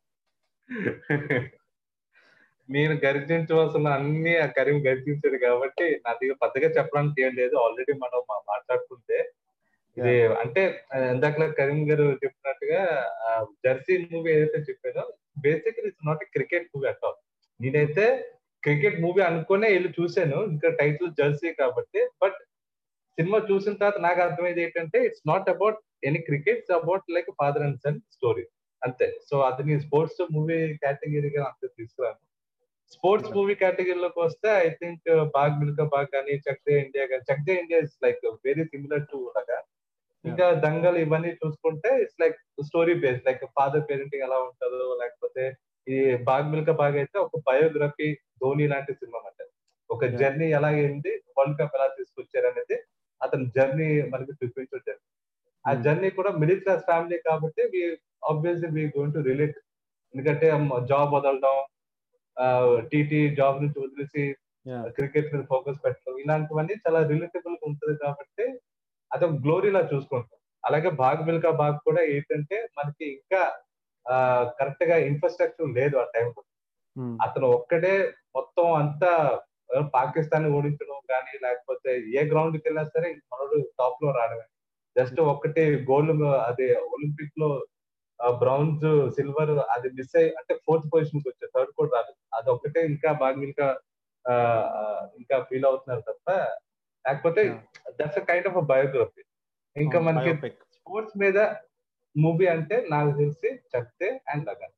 నేను గర్జించవలసిన అన్ని ఆ కరీం గర్జించాడు కాబట్టి నా దగ్గర పెద్దగా చెప్పడానికి ఏం లేదు ఆల్రెడీ మనం మాట్లాడుకుంటే ఇది అంటే ఇందాక కరీం గారు చెప్పినట్టుగా జెర్సీ మూవీ ఏదైతే చెప్పానో basic it's not cricket movie at all నేనైతే క్రికెట్ మూవీ అనుకునే వెళ్ళి చూశాను ఇంకా టైటిల్ జెర్సీ కాబట్టి బట్ సినిమా చూసిన తర్వాత నాకు అర్థమైంది ఏంటంటే it's not about any cricket it's about like father and son story అంతే సో అది నేను స్పోర్ట్స్ మూవీ కేటగిరీగా అంతే తీసుకురాను స్పోర్ట్స్ మూవీ కేటగిరీలోకి వస్తే ఐ థింక్ బాగ్ మిల్కా బాగ్ కానీ చక్దే ఇండియా కానీ Chak De India is like very similar to లాగా ఇంకా దంగల్ ఇవన్నీ చూసుకుంటే it's like story based like father parenting ఎలా ఉంటుందో లేకపోతే ఈ బాగ్ మిల్కా బాగ్ అయితే ఒక బయోగ్రఫీ ధోని లాంటి సినిమా అంటే ఒక జర్నీ ఎలా అయింది వరల్డ్ కప్ ఎలా తీసుకొచ్చారు అనేది అతని జర్నీ మనకి చూపించారు ఆ జర్నీ కూడా మిడిల్ క్లాస్ ఫ్యామిలీ కాబట్టి we obviously we going to relate ఎందుకంటే జాబ్ వదలడం టీటీ జాబ్ నుంచి వదిలేసి Yeah. క్రికెట్ మీద ఫోకస్ పెట్టడం ఇలాంటివన్నీ చాలా రిలేటబుల్ గా ఉంటుంది కాబట్టి అదొక గ్లోరీలా చూసుకుంటాం అలాగే బాగ్ మిల్కా బాగ్ కూడా ఏంటంటే మనకి ఇంకా కరెక్ట్ గా ఇన్ఫ్రాస్ట్రక్చర్ లేదు ఆ టైంలో Hmm. అతను ఒక్కడే మొత్తం అంతా పాకిస్తాన్ ఓడించడం కానీ లేకపోతే ఏ గ్రౌండ్ కి వెళ్ళినా సరే మనోడు టాప్ లో రావడమే జస్ట్ ఒక్కటి గోల్డ్ అది ఒలింపిక్ లో బ్రౌన్స్ సిల్వర్ అది మిస్ అయ్యి అంటే ఫోర్త్ పొజిషన్ కి వచ్చారు థర్డ్ కూడా రాలేదు అది ఒక్కటే ఇంకా బాగా ఇంకా ఆ, ఆ, ఇంకా ఫీల్ అవుతున్నారు తప్ప లేకపోతే దట్స్ కైండ్ ఆఫ్ బయోగ్రఫీ ఇంకా అవును, మనకి biopic. స్పోర్ట్స్ మీద మూవీ అంటే నాకు తెలిసి చక్తే అండ్ లగన్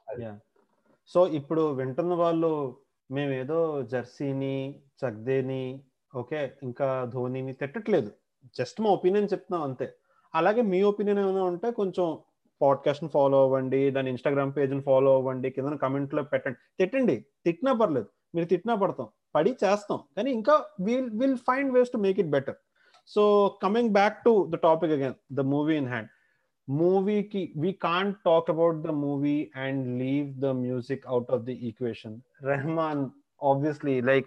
సో ఇప్పుడు వింటున్న వాళ్ళు మేము ఏదో జెర్సీని చగ్దేని ఓకే ఇంకా ధోనిని తిట్టట్లేదు జస్ట్ మా ఒపీనియన్ చెప్తున్నాం అంతే అలాగే మీ ఒపీనియన్ ఏమైనా ఉంటే కొంచెం పాడ్కాస్ట్ ఫాలో అవ్వండి దాని ఇన్స్టాగ్రామ్ పేజ్ని ఫాలో అవ్వండి కింద comment లో పెట్టండి తిట్టండి తిట్టినా పర్లేదు మీరు తిట్టినా పడతాం పడి చేస్తాం కానీ ఇంకా will will find ways to make it better so coming back to the topic again the movie in hand మూవీకి we can't talk about the movie and leave the music out of the equation Rahman obviously like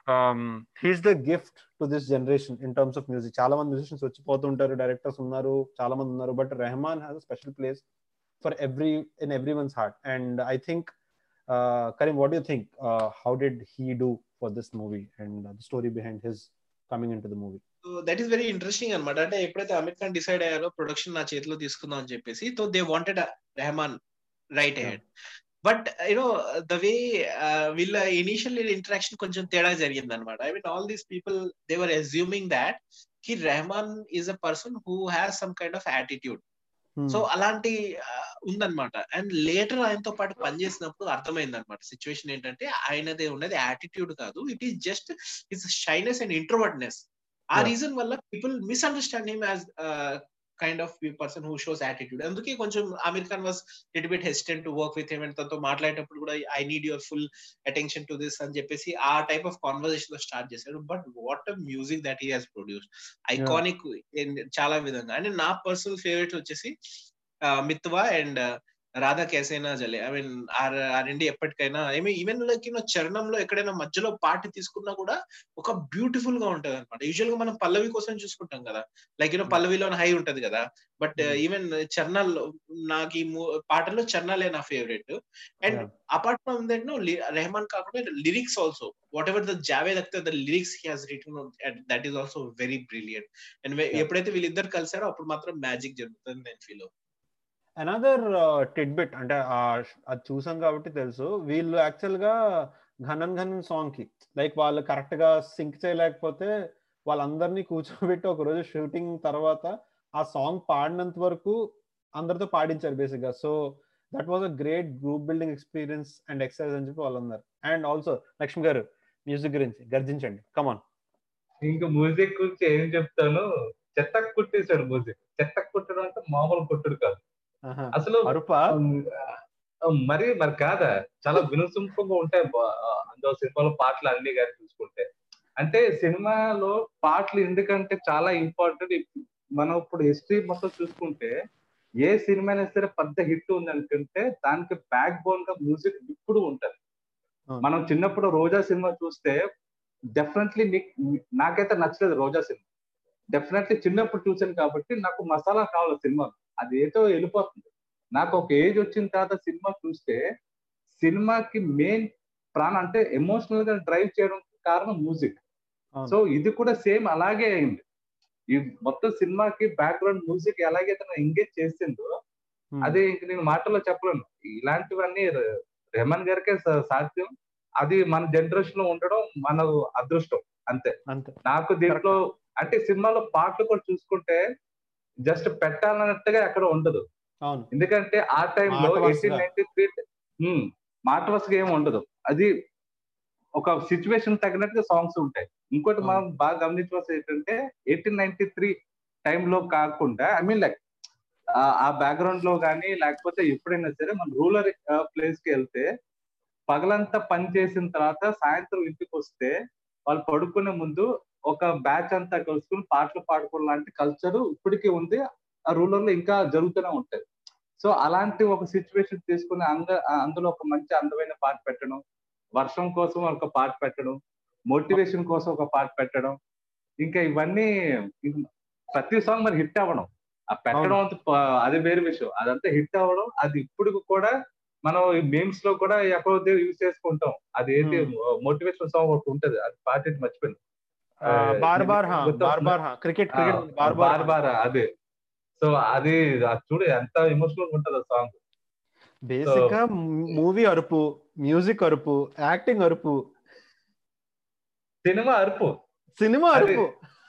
he's the gift to this generation in terms of music చాలా మంది musicians వచ్చిపోతుంటారు directors ఉన్నారు చాలా మంది ఉన్నారు but Rahman has a special place for every in every once heart and I think కరీం what you think how did he do for this movie and the story behind his coming in to the movie that is very interesting అనమాట అంటే ఎప్పుడైతే Aamir Khan decide అయ్యారో production నా చేతిలో తీసుకుందాం అని చెప్పేసి so they wanted Rahman right head but you know the way వీళ్ళ ఇనిషియల్ ఇంటరాక్షన్ కొంచెం తేడా జరిగింది అనమాట I mean all these people they were assuming that కి Rahman is a person who has some kind of attitude so అలాంటి ఉందన్నమాట అండ్ లేటర్ ఆయనతో పాటు పనిచేసినప్పుడు అర్థమైంది అనమాట సిచ్యువేషన్ ఏంటంటే ఆయనదే ఉన్నది యాటిట్యూడ్ కాదు it is just it's shyness and introvertness ఆ Yeah. రీజన్ వల్ల people misunderstand him as kind of person who shows attitude అందుకే కొంచెం Aamir Khan was little bit hesitant to work with him and తనతో మాట్లాడేటప్పుడు కూడా I need your full attention to this అని చెప్పేసి ఆ టైప్ ఆఫ్ కాన్వర్సేషన్ లో స్టార్ట్ చేశాడు but what a music that he has produce iconic చాలా విధంగా అంటే నా పర్సనల్ ఫేవరెట్ వచ్చేసి Mitwa and Radha Kaise Na Jale I mean ఆ రెండు ఎప్పటికైనా I mean even like you know చరణంలో ఎక్కడైనా మధ్యలో పాట తీసుకున్నా కూడా ఒక బ్యూటిఫుల్ గా ఉంటది అనమాట యూజువల్ గా మనం పల్లవి కోసం చూసుకుంటాం కదా లైక్ యూనో పల్లవిలో హై ఉంటది కదా బట్ ఈవెన్ చరణాల్లో నాకు ఈ పాటలో చరణాలే నా favourite and apart from that no Rahman కాకుండా lyrics also whatever the Javed Akhtar the lyrics he has written that is also very brilliant and ఎప్పుడైతే వీళ్ళిద్దరు కలిసారో అప్పుడు మాత్రం మ్యాజిక్ జరుగుతుంది నేను ఫీల్ అనదర్ టిడ్బిట్ అంటే అది చూసాం కాబట్టి తెలుసు వీళ్ళు యాక్చువల్ గా ఘనన్ ఘనన్ సాంగ్ కి లైక్ వాళ్ళు కరెక్ట్ గా సింక్ చేయలేకపోతే వాళ్ళందరినీ కూర్చోబెట్టి ఒక రోజు షూటింగ్ తర్వాత ఆ సాంగ్ పాడినంత వరకు అందరితో పాడించారు బేసిక్ గా so that was a great group building experience and exercise అని చెప్పి వాళ్ళు అన్నారు అండ్ ఆల్సో లక్ష్మి గారు మ్యూజిక్ గురించి గర్జించండి కమాన్ ఇంకా మ్యూజిక్ గురించి ఏం చెప్తాను చెత్తకు కుట్టేశాడు మ్యూజిక్ చెత్తకు కుట్టడం అంటే మామూలు కొట్టుడు కాదు అసలు అరుపా మరి మరి కాదా చాలా వినసొంపుగా ఉంటాయి అందులో సినిమాలో పాటలు అన్ని కానీ చూసుకుంటే అంటే సినిమాలో పాటలు ఎందుకంటే చాలా ఇంపార్టెంట్ మనం ఇప్పుడు హిస్టరీ మొత్తం చూసుకుంటే ఏ సినిమా అయినా సరే పెద్ద హిట్ ఉంది అనుకుంటే దానికి బ్యాక్ బోన్ గా మ్యూజిక్ ఇప్పుడు ఉంటది మనం చిన్నప్పుడు రోజా సినిమా చూస్తే డెఫినెట్లీ నాకైతే నచ్చలేదు రోజా సినిమా డెఫినెట్లీ చిన్నప్పుడు చూసాను కాబట్టి నాకు మసాలా కావాలి సినిమా అది ఏదో వెళ్ళిపోతుంది నాకు ఒక ఏజ్ వచ్చిన తర్వాత సినిమా చూస్తే సినిమాకి మెయిన్ ప్రాణం అంటే ఎమోషనల్ గా డ్రైవ్ చేయడం కారణం మ్యూజిక్ సో ఇది కూడా సేమ్ అలాగే అయింది ఈ మొత్తం సినిమాకి బ్యాక్గ్రౌండ్ మ్యూజిక్ ఎలాగైతే ఎంగేజ్ చేసిందో అదే ఇంక నేను మాటల్లో చెప్పలేను ఇలాంటివన్నీ రెహమాన్ గారికే సాధ్యం అది మన జనరేషన్ లో ఉండడం మన అదృష్టం అంతే నాకు దీంట్లో అంటే సినిమాలో పాటలు కూడా చూసుకుంటే జస్ట్ పెట్టాలన్నట్టుగా ఎక్కడ ఉండదు ఎందుకంటే ఆ టైంలో ఎయిటీన్ నైన్టీ త్రీ మాట వరుసగా ఏమి ఉండదు అది ఒక సిచ్యువేషన్ తగినట్టుగా సాంగ్స్ ఉంటాయి ఇంకోటి మనం బాగా గమనించవలసి ఏంటంటే ఎయిటీన్ నైన్టీ త్రీ టైంలో కాకుండా ఐ మీన్ లైక్ ఆ బ్యాక్గ్రౌండ్ లో కానీ లేకపోతే ఎప్పుడైనా సరే మన రూరల్ ప్లేస్ కి వెళ్తే పగలంతా పని చేసిన తర్వాత సాయంత్రం ఇంటికి వస్తే వాళ్ళు పడుకునే ముందు ఒక బ్యాచ్ అంతా కలుసుకుని పాటలు పాడుకోవడం లాంటి కల్చర్ ఇప్పటికీ ఉంది ఆ రూరల్ లో ఇంకా జరుగుతూనే ఉంటాయి సో అలాంటి ఒక సిచ్యువేషన్ తీసుకుని అంద అందులో ఒక మంచి అందమైన పాట పెట్టడం వర్షం కోసం ఒక పాట పెట్టడం మోటివేషన్ కోసం ఒక పాట పెట్టడం ఇంకా ఇవన్నీ ఇంక ప్రతి సాంగ్ మరి హిట్ అవ్వడం ఆ పెట్టడం అంత ప- అది వేరే విషయం అదంతా హిట్ అవ్వడం అది ఇప్పుడు కూడా మనం ఈ మీమ్స్ లో కూడా ఎక్కడో యూజ్ చేసుకుంటాం అది ఏంటి మోటివేషన్ సాంగ్ ఒకటి ఉంటది అది పాట ఏంటి మర్చిపోయింది బార్ బార్ హా గుర్తొస్తుందా? బార్ బార్ హా క్రికెట్ క్రికెట్ బార్ బార్ బార్ బార్ అదే సో అది అది చూడు ఎంత ఎమోషనల్ ఉంటది ఆ సాంగ్ బేసిక్ గా మూవీ అరుపు మ్యూజిక్ అరుపు యాక్టింగ్ అరుపు సినిమా అరుపు సినిమా అది- అరుపు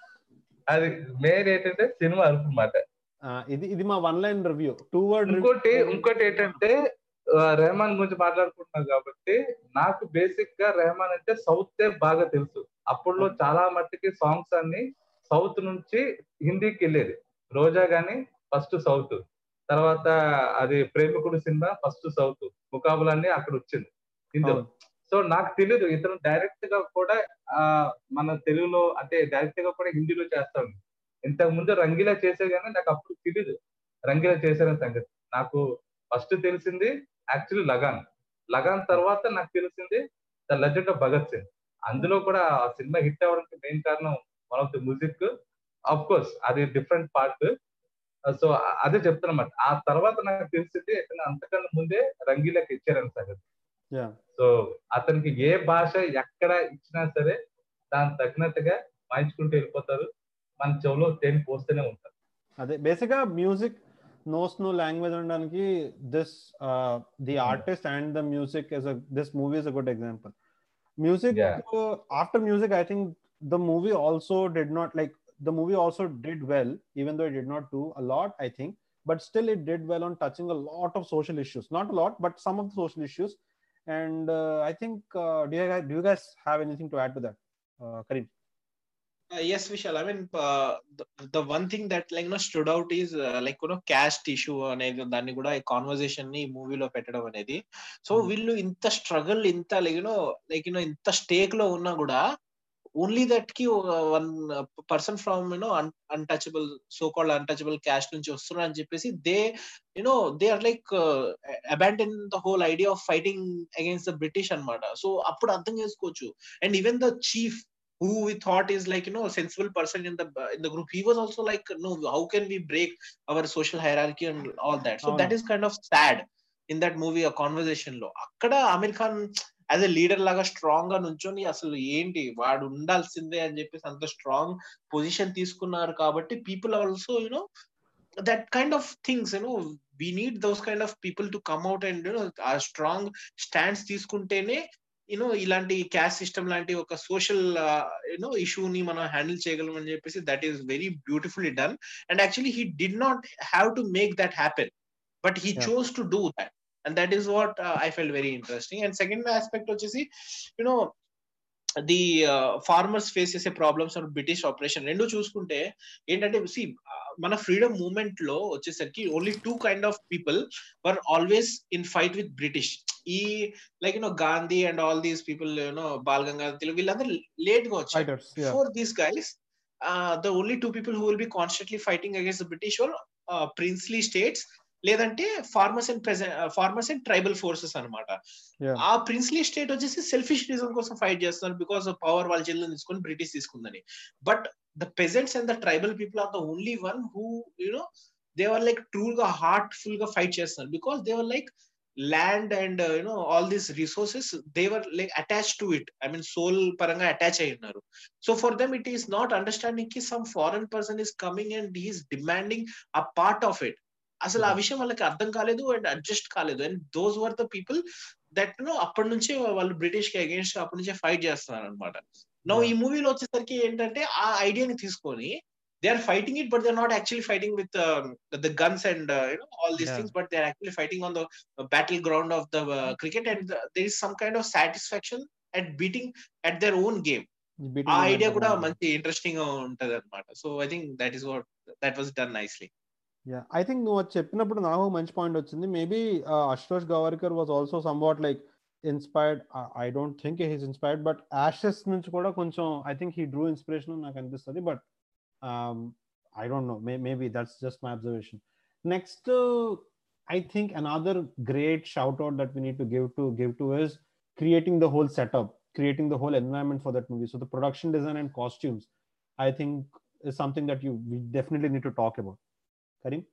అది మెయిన్ ఏంటంటే సినిమా అరుపు అన్నమాట ఆ, ఇది ఇది మా one line review two word ఇంకోటి ఇంకోటి ఏంటంటే ఆ, రెహమాన్ గురించి మాట్లాడుకుంటున్నాం కాబట్టి నాకు బేసిక్ గా రెహమాన్ అంటే సౌత్ బాగా తెలుసు అప్పుడులో చాలా మట్టుకి సాంగ్స్ అన్ని సౌత్ నుంచి హిందీకి వెళ్ళేది రోజా గాని ఫస్ట్ సౌత్ తర్వాత అది ప్రేమికుడు సినిమా ఫస్ట్ సౌత్ ముకాబులన్నీ అక్కడ వచ్చింది హిందీ సో నాకు తెలియదు ఇతను డైరెక్ట్ గా కూడా ఆ మన తెలుగులో అంటే డైరెక్ట్ గా కూడా హిందీలో చేస్తాను ఇంతకు ముందు రంగీలా చేసే కానీ నాకు అప్పుడు తెలియదు రంగీలా చేశారని సంగతి నాకు ఫస్ట్ తెలిసింది యాక్చువల్లీ లగాన్ లగాన్ తర్వాత నాకు తెలిసింది the legend of Bhagat Singh అందులో కూడా ఆ సినిమా హిట్ అవ్వడానికి మెయిన్ కారణం one of the music of course అది డిఫరెంట్ పార్ట్ సో అదే చెప్తానమాట ఆ తర్వాత నాకు తెలిసింది ఇతను అంతకన్నా ముందే రంగీలాకి ఇచ్చారని సంగతి యా సో అతనికి ఏ భాష ఎక్కడ ఇచ్చినా సరే దానికి తగినట్టుగా వాయించుకుంటూ వెళ్ళిపోతారు మన చెవులో తేని పోస్తూనే ఉంటారు అదే బేసిక్ గా మ్యూజిక్ నోస్ నో లాంగ్వేజ్ అనడానికి this the artist and the music is this movie is a good example music Yeah. After music I think the movie also did not like the movie also did well even though it did not do a lot i think but still it did well on touching a lot of social issues not a lot but some of the social issues and uh, i think uh, do you guys do you guys have anything to add to that uh, kareem Uh, yes, Vishal. I mean, uh, the, the one thing that like you know stood out is uh, like you know caste issue అనేది దాన్ని కూడా ఈ conversation ని ఈ మూవీలో పెట్టడం అనేది so Hmm. వీళ్ళు ఇంత స్ట్రగుల్ ఇంత లైక్ యూనో లైక్ యూనో ఇంత స్టేక్ లో ఉన్నా కూడా ఓన్లీ దట్ కి one person from you know untouchable so called untouchable caste నుంచి వస్తున్నారు అని చెప్పేసి they you know they are like abandon the whole idea of fighting against the British అన్నమాట సో అప్పుడు అర్థం చేసుకోవచ్చు and even the chief who we thought is like you know a sensible person in the in the group he was also like no how can we break our social hierarchy and all that so అవును. that is kind of sad in that movie a conversation లో అక్కడ Aamir Khan as a leader లాగా strong గా నుంచొని అసలు ఏంటి వాడు ఉండాల్సిందే అని చెప్పేసి అంత స్ట్రాంగ్ పొజిషన్ తీసుకున్నారు కాబట్టి people also you know that kind of things you know we need those kind of people to come out and you know ఆ స్ట్రాంగ్ స్టాండ్స్ తీసుకుంటేనే యూనో ఇలాంటి క్యాస్ట్ సిస్టమ్ లాంటి ఒక సోషల్ యూనో ఇష్యూని మనం హ్యాండిల్ చేయగలం అని చెప్పేసి that is very beautifully done and actually he did not have to make that happen but he Yeah. Chose to do that and that is what I felt very interesting and second aspect వచ్చేసి you know the farmers face చేసే problems or British operation రెండు చూసుకుంటే ఏంటంటే సి మన freedom movement లో వచ్చేసరికి only two kind of people were always in fight with British ఈ like you know Gandhi and all these people you know Bal Gangadhar వీళ్ళందరూ లేట్ గా వచ్చారు fighters yeah for these guys, uh, the only two people who will be constantly fighting against the British were uh, princely states లేదంటే farmers and present farmers and tribal forces అనమాట Yeah. ఆ princely state వచ్చేసి selfish reason కోసం fight చేస్తున్నారు because power వాళ్ళ జిల్లా తీసుకొని British తీసుకుందని but the peasants and the tribal people are the only one who you know they were like true గా హార్ట్ ఫుల్ గా ఫైట్ చేస్తున్నారు because they were like land and you know all these resources they were like attach to it I mean soul పరంగా attach అయి ఉన్నారు so for them it is not understanding కి some foreign person is coming and he's demanding a part of it అసలు ఆ విషయం వాళ్ళకి అర్థం కాలేదు అండ్ అడ్జస్ట్ కాలేదు and those were the people that know అప్పటి నుంచే వాళ్ళు బ్రిటిష్ కి అగేన్స్ట్ అప్పటి నుంచే ఫైట్ చేస్తున్నారు అనమాట నో ఈ మూవీలో వచ్చేసరికి ఏంటంటే ఆ ఐడియాని తీసుకొని they are fighting it but they not actually fighting with the guns and you know all these Yeah. Things but they are actually fighting on the battle ground of the cricket and there is some kind of satisfaction at beating at their own game Beating ఆ the idea man కూడా down. మంచి interesting గా ఉంటది అనమాట so I think that is what that was done nicely yeah I think నువ్వు అది చెప్పినప్పుడు నాకు ఒక మంచి పాయింట్ వచ్చింది మేబీ అశోష్ Gowariker was also somewhat like inspired I don't think he's inspired but Ashes నుంచి కూడా కొంచెం I think he drew inspiration నాకు అనిపిస్తుంది but I don't know may maybe that's just my observation next I think another great shout out that we need to give to give to is creating the whole setup, creating the whole environment for that movie. So the production design and costumes, I think, is something that you we definitely need to talk about. Karim?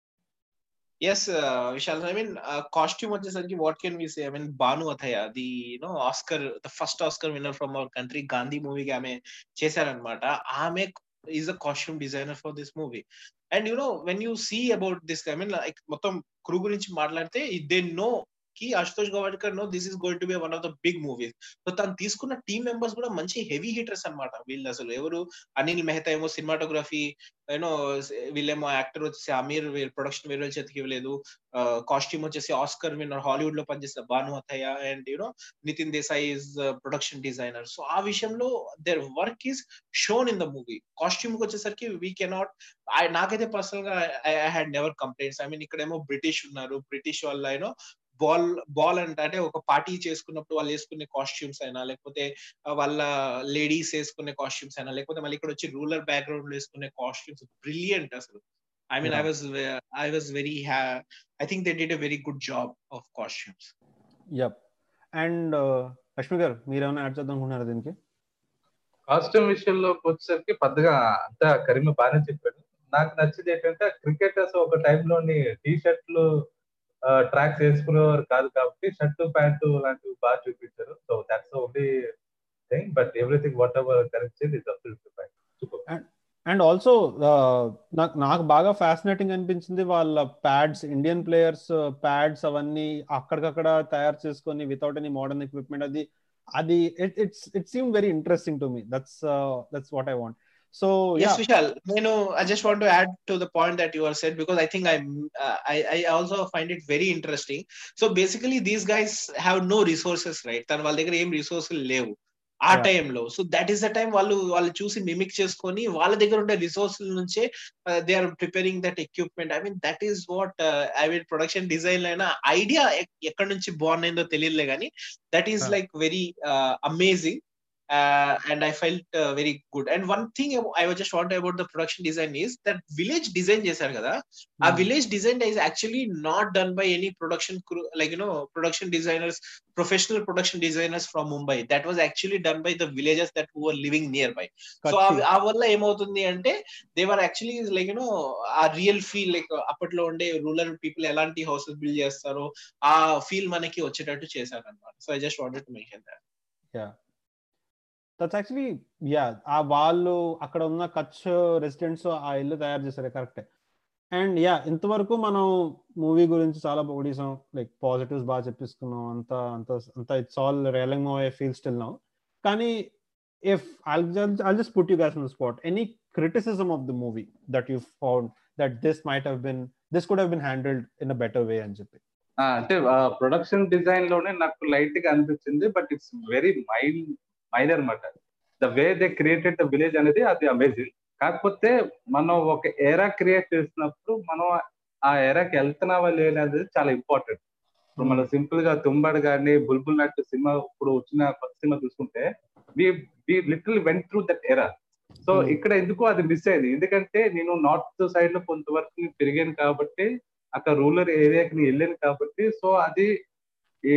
Yes, uh, Vishal. I mean, uh, costume వచ్చేసరికి what can we say? I mean, Banu Athaya, the you know Oscar, the first Oscar winner from our country, Gandhi movie కి ఆమె చేశారనమాట ఆమె is a costume designer for this movie and you know when you see about this I mean like మొత్తం crew గురించి మాట్లాడితే they know కి Ashutosh Gowariker know this is going to be one of the big movies so తను తీసుకున్న team members కూడా మంచి heavy hitters అనమాట వీళ్ళు అసలు ఎవరు అనిల్ మెహతా ఏమో సినిమాటోగ్రఫీ యూనో వీళ్ళేమో యాక్టర్ వచ్చేసి అమీర్ ప్రొడక్షన్ వేరే చేతికి ఇవ్వలేదు కాస్ట్యూమ్ వచ్చేసి ఆస్కర్ విన్నర్ హాలీవుడ్ లో పనిచేసిన Bhanu Athaiya and you know Nitin Desai is production designer so ఆ విషయంలో their work is shown in the movie costume కి వచ్చేసరికి వీ కెనాట్ నాకైతే పర్సనల్ గా I had never complaints I mean ఇక్కడేమో బ్రిటిష్ ఉన్నారు బ్రిటిష్ వాళ్ళ యూనో బాల్ బాల్ అంటే అంటే ఒక పార్టీ చేసుకున్నప్పుడు వాళ్ళు వేసుకునే కాస్ట్యూమ్స్ అయినా లేకపోతే వాళ్ళ లేడీస్ వేసుకునే కాస్ట్యూమ్స్ అయినా లేకపోతే మళ్ళీ ఇక్కడ వచ్చి రూరల్ బ్యాక్గ్రౌండ్ వేసుకునే కాస్ట్యూమ్స్ బ్రిలియంట్ అసలు I mean I was I was very I think they did a very good job of costumes yup and Lakshmi గారు మీరేమైనా యాడ్ చేద్దాం అనుకుంటున్నారా దీనికి కాస్ట్యూమ్ విషయంలోకి వచ్చేసరికి పెద్దగా అంతా కరీమ బాగానే చెప్పాడు నాకు నచ్చింది ఏంటంటే క్రికెటర్స్ ఒక టైంలోని టీ షర్ట్లు ట్రాక్స్ వేసుకునేవారు కాదు కాబట్టి షర్టు ప్యాంటు లాంటివి బాగా చూపించారు so that's only thing but everything whatever correct is absolutely fine and also నాకు నాకు బాగా ఫ్యాసినేటింగ్ అనిపించింది వాళ్ళ ప్యాడ్స్ ఇండియన్ ప్లేయర్స్ ప్యాడ్స్ అవన్నీ అక్కడికక్కడ తయారు చేసుకొని వితౌట్ ఎనీ మోడర్న్ ఎక్విప్మెంట్ అది అది it's it seem very interesting to me that's that's what I want so yes vishal you know i just want to add to the point that you are said because i think i'm uh, I, I also find it very interesting so basically these guys have no resources right తన వాళ్ళ దగ్గర ఏం resources లేవు ఆ టైంలో so that is the time వాళ్ళు వాళ్ళు చూసి మిమిక్ చేసుకొని వాళ్ళ దగ్గర ఉండే రిసోర్సెస్ నుంచే they are preparing that equipment I mean that is what I mean production design అయినా ఐడియా ఎక్కడి నుంచి బాగుందో అయిందో తెలియలే కానీ that is like very amazing uh, and I felt uh, very good. And one thing I was just wondering about the production design is that village design చేశారు కదా ఆ village design is actually not done by any production crew like you know production designers professional production designers from Mumbai that was actually done by the villagers that who were living nearby so ఆ వల్ల ఏమవుతుంది అంటే they were actually like you know ఆ real feel like అప్పట్లో ఉండే rural people ఎలాంటి houses build చేస్తారో ఆ ఫీల్ మనకి వచ్చేటట్టు చేశారు అనమాట so I just wanted to mention that yeah that's actually yeah ఆ వాళ్ళు అక్కడ ఉన్న కచ్ రెసిడెంట్స్ ఆ ఇల్లు తయారు చేశారు కరెక్టే అండ్ యా ఇంతవరకు మనం మూవీ గురించి చాలా పొగిడేసాం లైక్ పాజిటివ్స్ బాగా చెప్పిస్తున్నాం అంత అంత అంత it's all reeling movie feel still now కానీ if I'll I'll just put you guys in spot any criticism of the movie that you found that this might have been this could have been handled in a better way అని చెప్పి అంటే production design లోనే నాకు light గా అనిపించింది but it's very mild minor అనమాట the way they created the village అనేది అది అమేజింగ్ కాకపోతే మనం ఒక ఏరా క్రియేట్ చేసినప్పుడు మనం ఆ ఏరాకి వెళ్తున్నావా లేదనేది చాలా ఇంపార్టెంట్ ఇప్పుడు మనం సింపుల్ గా తుంబడ్ కానీ బుల్బుల్ నట్టు సినిమా ఇప్పుడు వచ్చిన కొత్త సినిమా చూసుకుంటే we we little went through that era so ఇక్కడ ఎందుకు అది మిస్ అయింది ఎందుకంటే నేను నార్త్ సైడ్ లో కొంతవరకు పెరిగాను కాబట్టి అక్కడ రూరల్ ఏరియాకి నేను వెళ్ళాను కాబట్టి సో అది ఈ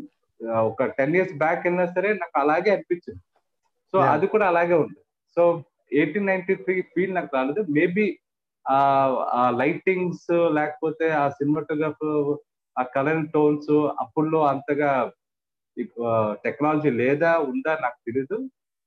ఒక టెన్ ఇయర్స్ బ్యాక్ అయినా సరే నాకు అలాగే అనిపించింది సో అది కూడా అలాగే ఉంది so eighteen ninety three feel నాకు రాలేదు మేబీ ఆ లైటింగ్స్ లేకపోతే ఆ సినిమాటోగ్రాఫ్ ఆ కలర్ టోన్స్ అప్పుల్లో అంతగా టెక్నాలజీ లేదా ఉందా నాకు తెలీదు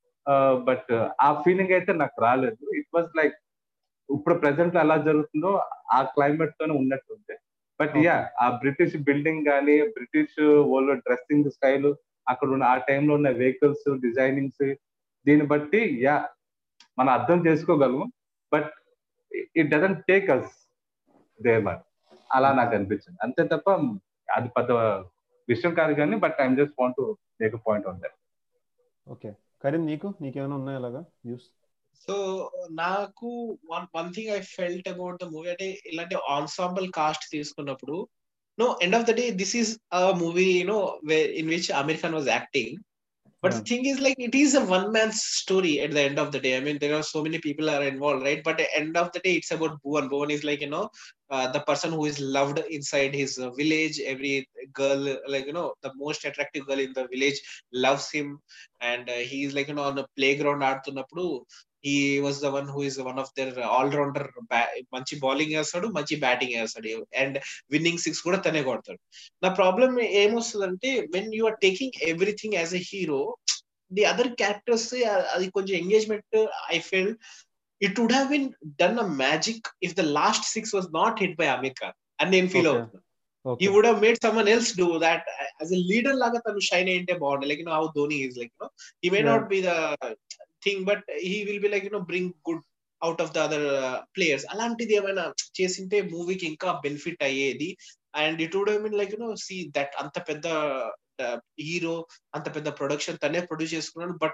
బట్ ఆ ఫీలింగ్ అయితే నాకు రాలేదు ఇట్ వాజ్ లైక్ ఇప్పుడు ప్రెసెంట్ లో ఎలా జరుగుతుందో ఆ క్లైమేట్ తోనే ఉన్నట్టుంది బట్ యా ఆ బ్రిటిష్ బిల్డింగ్ కానీ బ్రిటిష్ వాళ్ళు డ్రెస్సింగ్ స్టైల్ అక్కడ ఉన్న ఆ టైంలో ఉన్న వెహికల్స్ డిజైనింగ్స్ దీన్ని బట్టి యా మనం అర్థం చేసుకోగలము but it doesn't take us దేవర్ అలా నాకు అనిపించింది అంతే తప్ప అది పెద్ద విషయం కాదు కానీ but I'm just want make point on that okay Karim నీకు నీకేమైనా ఉన్నాయా అలాగా యూస్ సో నాకు one one thing I felt about the movie అంటే ఇలాంటి ఆన్సాంబుల్ కాస్ట్ తీసుకున్నప్పుడు no end of the day this is a movie no in which Aamir Khan was acting But Yeah. the thing is, like, it is a one man's story at the end of the day. I mean, there are so many people are involved, right? But at the end of the day, it's about Bhuvan. Bhuvan is like, you know, uh, the person who is loved inside his uh, village. Every girl, like, you know, the most attractive girl in the village loves him. And uh, he is like, you know, on a playground ఆడుతున్నప్పుడు he was the one who is one of their all-rounder మంచి bowling వేస్తాడు మంచి batting వేస్తాడు and winnowing six కూడా తనే కొడతాడు నా problem ఏమొస్తుందంటే when you are taking everything as a hero the other characters అది కొంచెం engagement I feel it would have been done a magic if the last six was not hit by Aamir Khan అని నేను feel Okay. అవుతున్నాను Okay. he would have made someone else do that as a leader laga tanu shine అయింటే బాగుంది like you know how dhoni is like you know he may Yeah. not be the thing but he will be like you know bring good out of the other players అలాంటిది ఏమైనా చేసింటే మూవీకి ఇంకా benefit అయ్యేది and it would mean like you know see that అంత పెద్ద hero అంత పెద్ద ప్రొడక్షన్ తనే ప్రొడ్యూస్ చేసుకున్నాడు but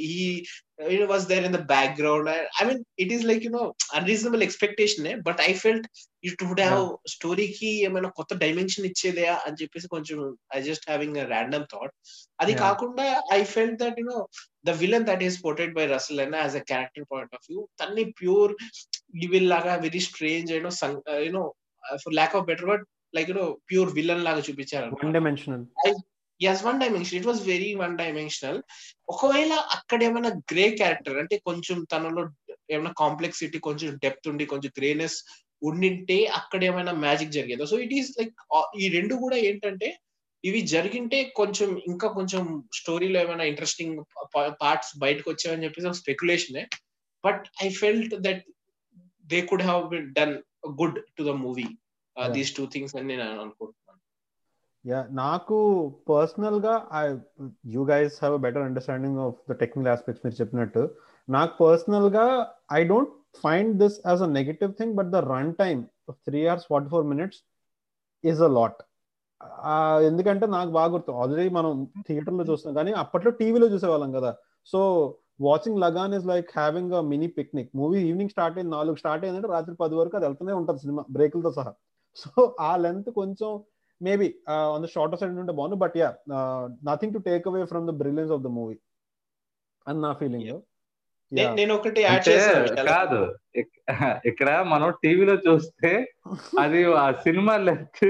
he was there in the background I mean it is like you know unreasonable expectation but I felt it would have స్టోరీకి ఏమైనా కొత్త dimension ఇచ్చేదే అని చెప్పేసి కొంచెం I just having random thought అది Yeah. కాకుండా I felt that you know the villain that is portrayed by Russell అన్న as a character point of view తన్ని ప్యూర్ విల్ లాగా very strange you know you know for lack of better word like you know pure villain లాగా చూపించారు one dimensional yes one dimension it was very one dimensional ఒకవేళ అక్కడ ఏమైనా grey character అంటే కొంచెం తనలో ఏమైనా కాంప్లెక్సిటీ కొంచెం డెప్త్ ఉండి కొంచెం గ్రేనెస్ ఉండింటే అక్కడ ఏమైనా మ్యాజిక్ జరిగేదా సో ఇట్ ఈస్ లైక్ ఈ రెండు కూడా ఏంటంటే ఇవి జరిగింటే కొంచెం ఇంకా కొంచెం స్టోరీలో ఏమైనా ఇంట్రెస్టింగ్ పార్ట్స్ బయటకు వచ్చాయని చెప్పేసి speculation but I felt that they could have been done good to the movie Yeah. These two things అని నేను అనుకుంటున్నాను యా నాకు పర్సనల్ గా I you guys have a better understanding of the technical aspects మీరు చెప్పినట్టు నాకు personal గా I don't find this as a negative thing but the run time three hours forty four minutes is a lot ఎందుకంటే నాకు బాగా గుర్తు already మనం theatre లో చూస్తాం కానీ అప్పట్లో టీవీలో చూసేవాళ్ళం కదా so watching Lagaan is like having a mini picnic movie evening start అయింది నాలుగు స్టార్ట్ అయిందంటే రాత్రి పది వరకు అది వెళ్తూనే ఉంటుంది సినిమా బ్రేకులతో సహా సో ఆ లెంత్ కొంచెం maybe on the shorter side ఉంటే బాగుంది but yeah nothing to take away from the brilliance of the movie అని నా ఫీలింగ్ నే- నేను ఒకటి యాడ్ అంటే చేస్తాను కాదు ఇక్- ఇక్కడ మనం టీవీలో చూస్తే అది ఆ సినిమా లెంత్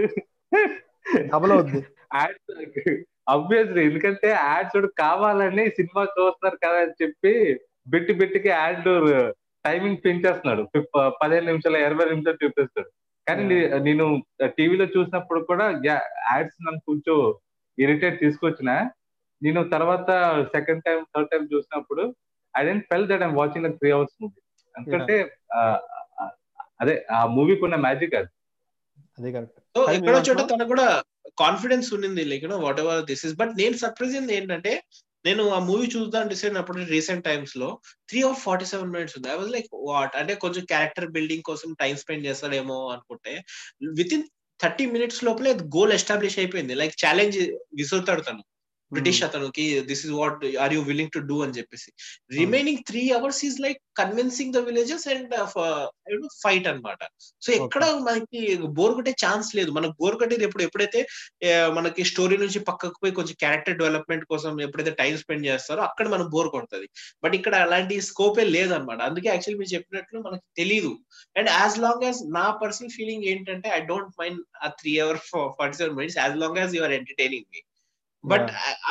డబల్ అవుద్ది యాడ్స్ అబ్వియస్లీ ఎందుకంటే యాడ్స్ కావాలని సినిమా చూస్తున్నారు కదా అని చెప్పి బిట్టి బిట్టికి యాడ్ టైమింగ్ పెంచేస్తున్నాడు ఫిఫ్- పదిహేను నిమిషాలు ఇరవై నిమిషాలు చూపిస్తాడు కానీ నే- నేను టీవీలో చూసినప్పుడు కూడా యాడ్స్ నన్ను కొంచెం ఇరిటేట్ తీసుకొచ్చిన నేను తర్వాత సెకండ్ టైం థర్డ్ టైం చూసినప్పుడు I didn't feel that I'm watching three hours movie ఎందుకంటే ఆ, ఆ, అదే ఆ మూవీకి ఉన్న మ్యాజిక్ అది అదే కరెక్ట్ సో అది ఎక్కడో మీరు చోట అంటున్నా- తనకు కూడా కాన్ఫిడెన్స్ ఉన్నింది like you know whatever this is but నేను సర్ప్రైజ్ అయింది ఏంటంటే నేను ఆ మూవీ చూద్దాం డిసైడ్ అయినప్పుడు రీసెంట్ టైమ్స్ లో three of forty seven minutes ఉంది ఐ వాజ్ లైక్ వాట్ అంటే కొంచెం క్యారెక్టర్ బిల్డింగ్ కోసం టైం స్పెండ్ చేస్తాడేమో అనుకుంటే విత్ ఇన్ థర్టీ మినిట్స్ లోపలే గోల్ ఎస్టాబ్లిష్ అయిపోయింది లైక్ ఛాలెంజ్ విసురుతాడు తను బ్రిటిష్ అతనికి this is what are you willing to do అని చెప్పేసి remaining three hours is like convincing the villages and fight అన్నమాట సో ఎక్కడ మనకి బోర్ కొట్టే ఛాన్స్ లేదు మనకు బోర్ కొట్టేది ఎప్పుడు ఎప్పుడైతే ఆ, మనకి స్టోరీ నుంచి పక్కకు పోయి కొంచెం క్యారెక్టర్ డెవలప్మెంట్ కోసం ఎప్పుడైతే టైం స్పెండ్ చేస్తారో అక్కడ మనం బోర్ కొడుతుంది బట్ ఇక్కడ అలాంటి స్కోపే లేదనమాట అందుకే యాక్చువల్లీ మీరు చెప్పినట్లు మనకి తెలియదు అండ్ యాజ్ లాంగ్ యాజ్ నా పర్సనల్ ఫీలింగ్ ఏంటంటే ఐ డోంట్ మైండ్ ఆ three hour forty seven minutes as long as you're entertaining me but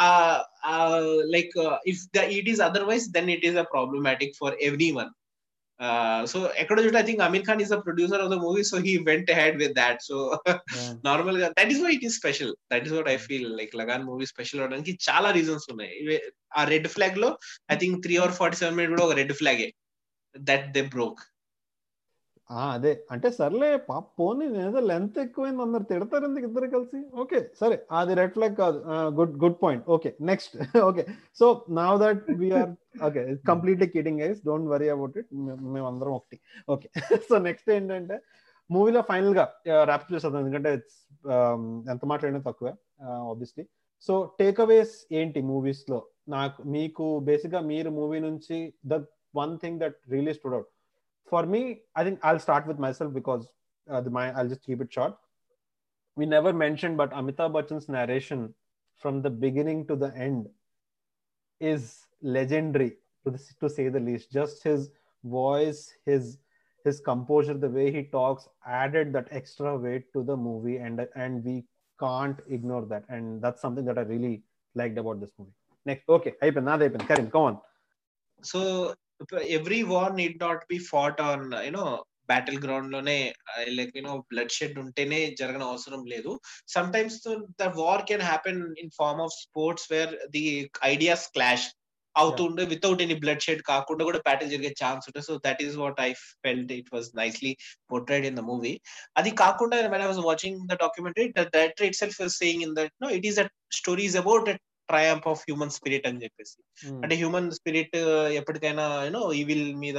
like if the it is otherwise then it is a problematic for everyone so ఎక్కడో చోట I think Aamir Khan is the producer of the movie so he went head with that so normal గా that is why it is special that is what I feel like Lagaan movie special అవడానికి చాలా reasons ఉన్నాయి ఇవే- ఆ red flag లో I think three hour forty seven minute కూడా ఒక red ఫ్లాగే దట్ దే బ్రోక్ ఆ, అదే అంటే సర్లే పాప పోనీ నేనేదో లెంత్ ఎక్కువైంది అందరు తిడతారు ఎందుకు ఇద్దరు కలిసి ఓకే సరే అది రెడ్ ఫ్లాగ్ కాదు good good point okay next okay so now that we're okay completely kidding guys don't worry about it మేము అందరం ఒకటి ఓకే సో నెక్స్ట్ ఏంటంటే మూవీలో ఫైనల్ గా ర్యాప్ చేస్తుంది ఎందుకంటే it's, um, ఎంత మాట్లాడినా తక్కువే ఆబ్వియస్లీ సో టేక్ అవేస్ ఏంటి మూవీస్ లో నాకు మీకు బేసిక్ గా మీరు మూవీ నుంచి the one thing that really stood out for me, I think I'll start with myself because uh, the, my, I'll just keep it short. We never mentioned, but Amitabh Bachchan's narration from the beginning to the end is legendary to, the, to say the least just his voice his his composure the way he talks added that extra weight to the movie and and we can't ignore that and that's something that i really liked about this movie next okay అయిపోయింది నాది అయిపోయింది Karim come on so every war need not be fought on you know battle ground లోనే like you know bloodshed ఉంటేనే జరగని అవసరం లేదు sometimes the war can happen in form of sports where the ideas clash అవుతుండే without any bloodshed కాకుండా కూడా battle జరిగే chance ఉంటుంది so that is what I felt it was nicely portrayed in the movie అది కాకుండా when I was watching the documentary director itself saying in that no it is a stories about triumph of human spirit అని చెప్పేసి అంటే human spirit ఎప్పటికైనా you know evil మీద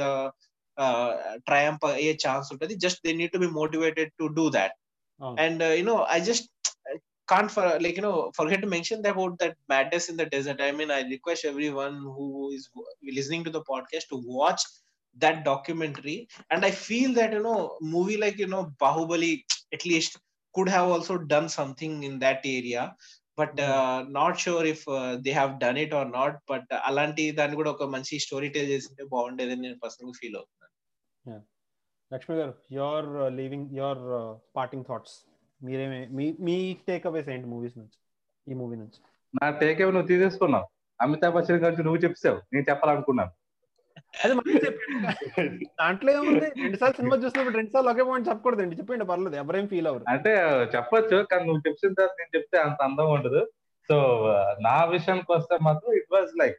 triumph అయ్యే chance ఉంటుంది just they need to be motivated to do that and you know I just can't for like you know forget to mention about that madness in the desert i mean i request everyone who is listening to the podcast to watch that documentary and i feel that you know movie like you know bahubali at least could have also done something in that area but not sure if they have done it or not but అలాంటి దాన్ని కూడా ఒక మంచి story tell చేసింటే బాగుండేదని నేను personal feel అవుతున్నాను Lakshmi garu your leaving your parting thoughts మీరేమే మీ మీ టేక్ అవేస్ ఏంటి మూవీస్ నుంచి ఈ మూవీ నుంచి నా టేక్ అవే నువ్వు తీసేసుకున్నావు అమితాబ్ బచ్చన్ గురించి నువ్వు చెప్పావు నేను చెప్పాలనుకున్నాను అది మనం చెప్పండి దాంట్లో ఏముంది రెండు సార్లు సినిమా చూసినప్పుడు రెండు సార్లు ఒకే పాయింట్ చెప్పకూడదండి చెప్పండి పర్లేదు ఎవరేం ఫీల్ అవ్వరు అంటే చెప్పొచ్చు కానీ నువ్వు చెప్పిన తర్వాత నేను చెప్తే అంత అందంగా ఉండదు సో నా విషయానికి వస్తే మాత్రం ఇట్ వాజ్ లైక్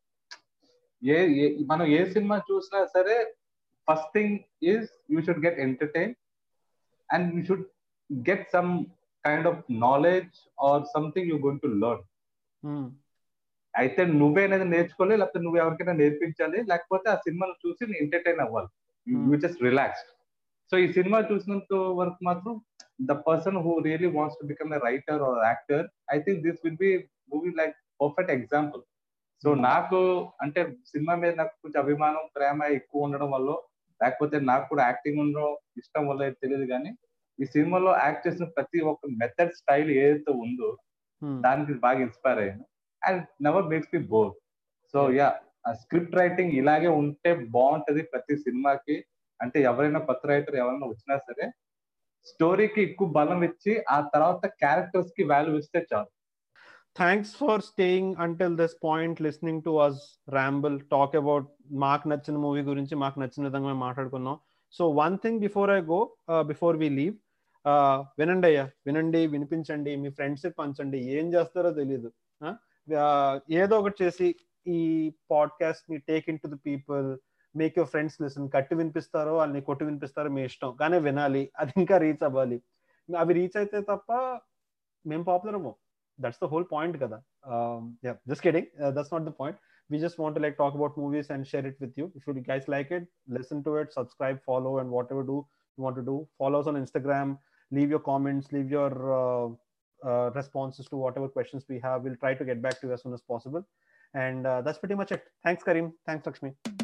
ఏ మనం ఏ సినిమా చూసినా సరే first thing is you should get entertain and you should get some kind of knowledge or something you going to learn అయితే నువ్వే అనేది నేర్చుకోవాలి లేకపోతే నువ్వు ఎవరికైనా నేర్పించాలి లేకపోతే ఆ సినిమాను చూసి ఎంటర్టైన్ అవ్వాలి యూ జస్ట్ రిలాక్స్డ్ సో ఈ సినిమా చూసినంత వరకు మాత్రం the person who really wants to become a writer or actor I think this will be movie like perfect example so నాకు అంటే సినిమా మీద నాకు కొంచెం అభిమానం ప్రేమ ఎక్కువ ఉండడం వల్ల లేకపోతే నాకు కూడా యాక్టింగ్ ఉండడం ఇష్టం వల్ల తెలియదు కానీ ఈ సినిమాలో యాక్ట్ చేసిన ప్రతి ఒక్క మెథడ్ స్టైల్ ఏదైతే ఉందో దానికి బాగా ఇన్స్పైర్ అయ్యాను and never makes me bore so yeah script writing ఇలాగే ఉంటే బాగుంటది ప్రతి సినిమాకి అంటే ఎవరైనా కొత్త రైటర్ ఎవరైనా వచ్చినా సరే స్టోరీకి ఎక్కువ బలం ఇచ్చి ఆ తర్వాత క్యారెక్టర్స్ కి వాల్యూ ఇస్తే చాలు thanks for staying until this point listening to us ramble talk about మాకు నచ్చిన మూవీ గురించి మాకు నచ్చిన విధంగా మేము మాట్లాడుకున్నాం so one thing before I go before we leave వినండి అయ్యా వినండి వినిపించండి మీ ఫ్రెండ్స్ పంచండి ఏం చేస్తారో తెలియదు ఏదో ఒకటి చేసి ఈ పాడ్కాస్ట్ ని take in to the people make your friends listen కట్టి వినిపిస్తారో వాళ్ళని కొట్టి వినిపిస్తారో మీ ఇష్టం కానీ వినాలి అది ఇంకా రీచ్ అవ్వాలి అవి రీచ్ అయితే తప్ప మేము పాపులర్ అవ్వం దట్స్ ద హోల్ పాయింట్ కదా just kidding that's not the point we just want to like talk about movies and share it with you if you guys like it listen to it subscribe follow and whatever do you want to do follow us on instagram leave your comments leave your uh, uh, responses to whatever questions we have we'll try to get back to you as soon as possible and uh, that's pretty much it thanks kareem thanks lakshmi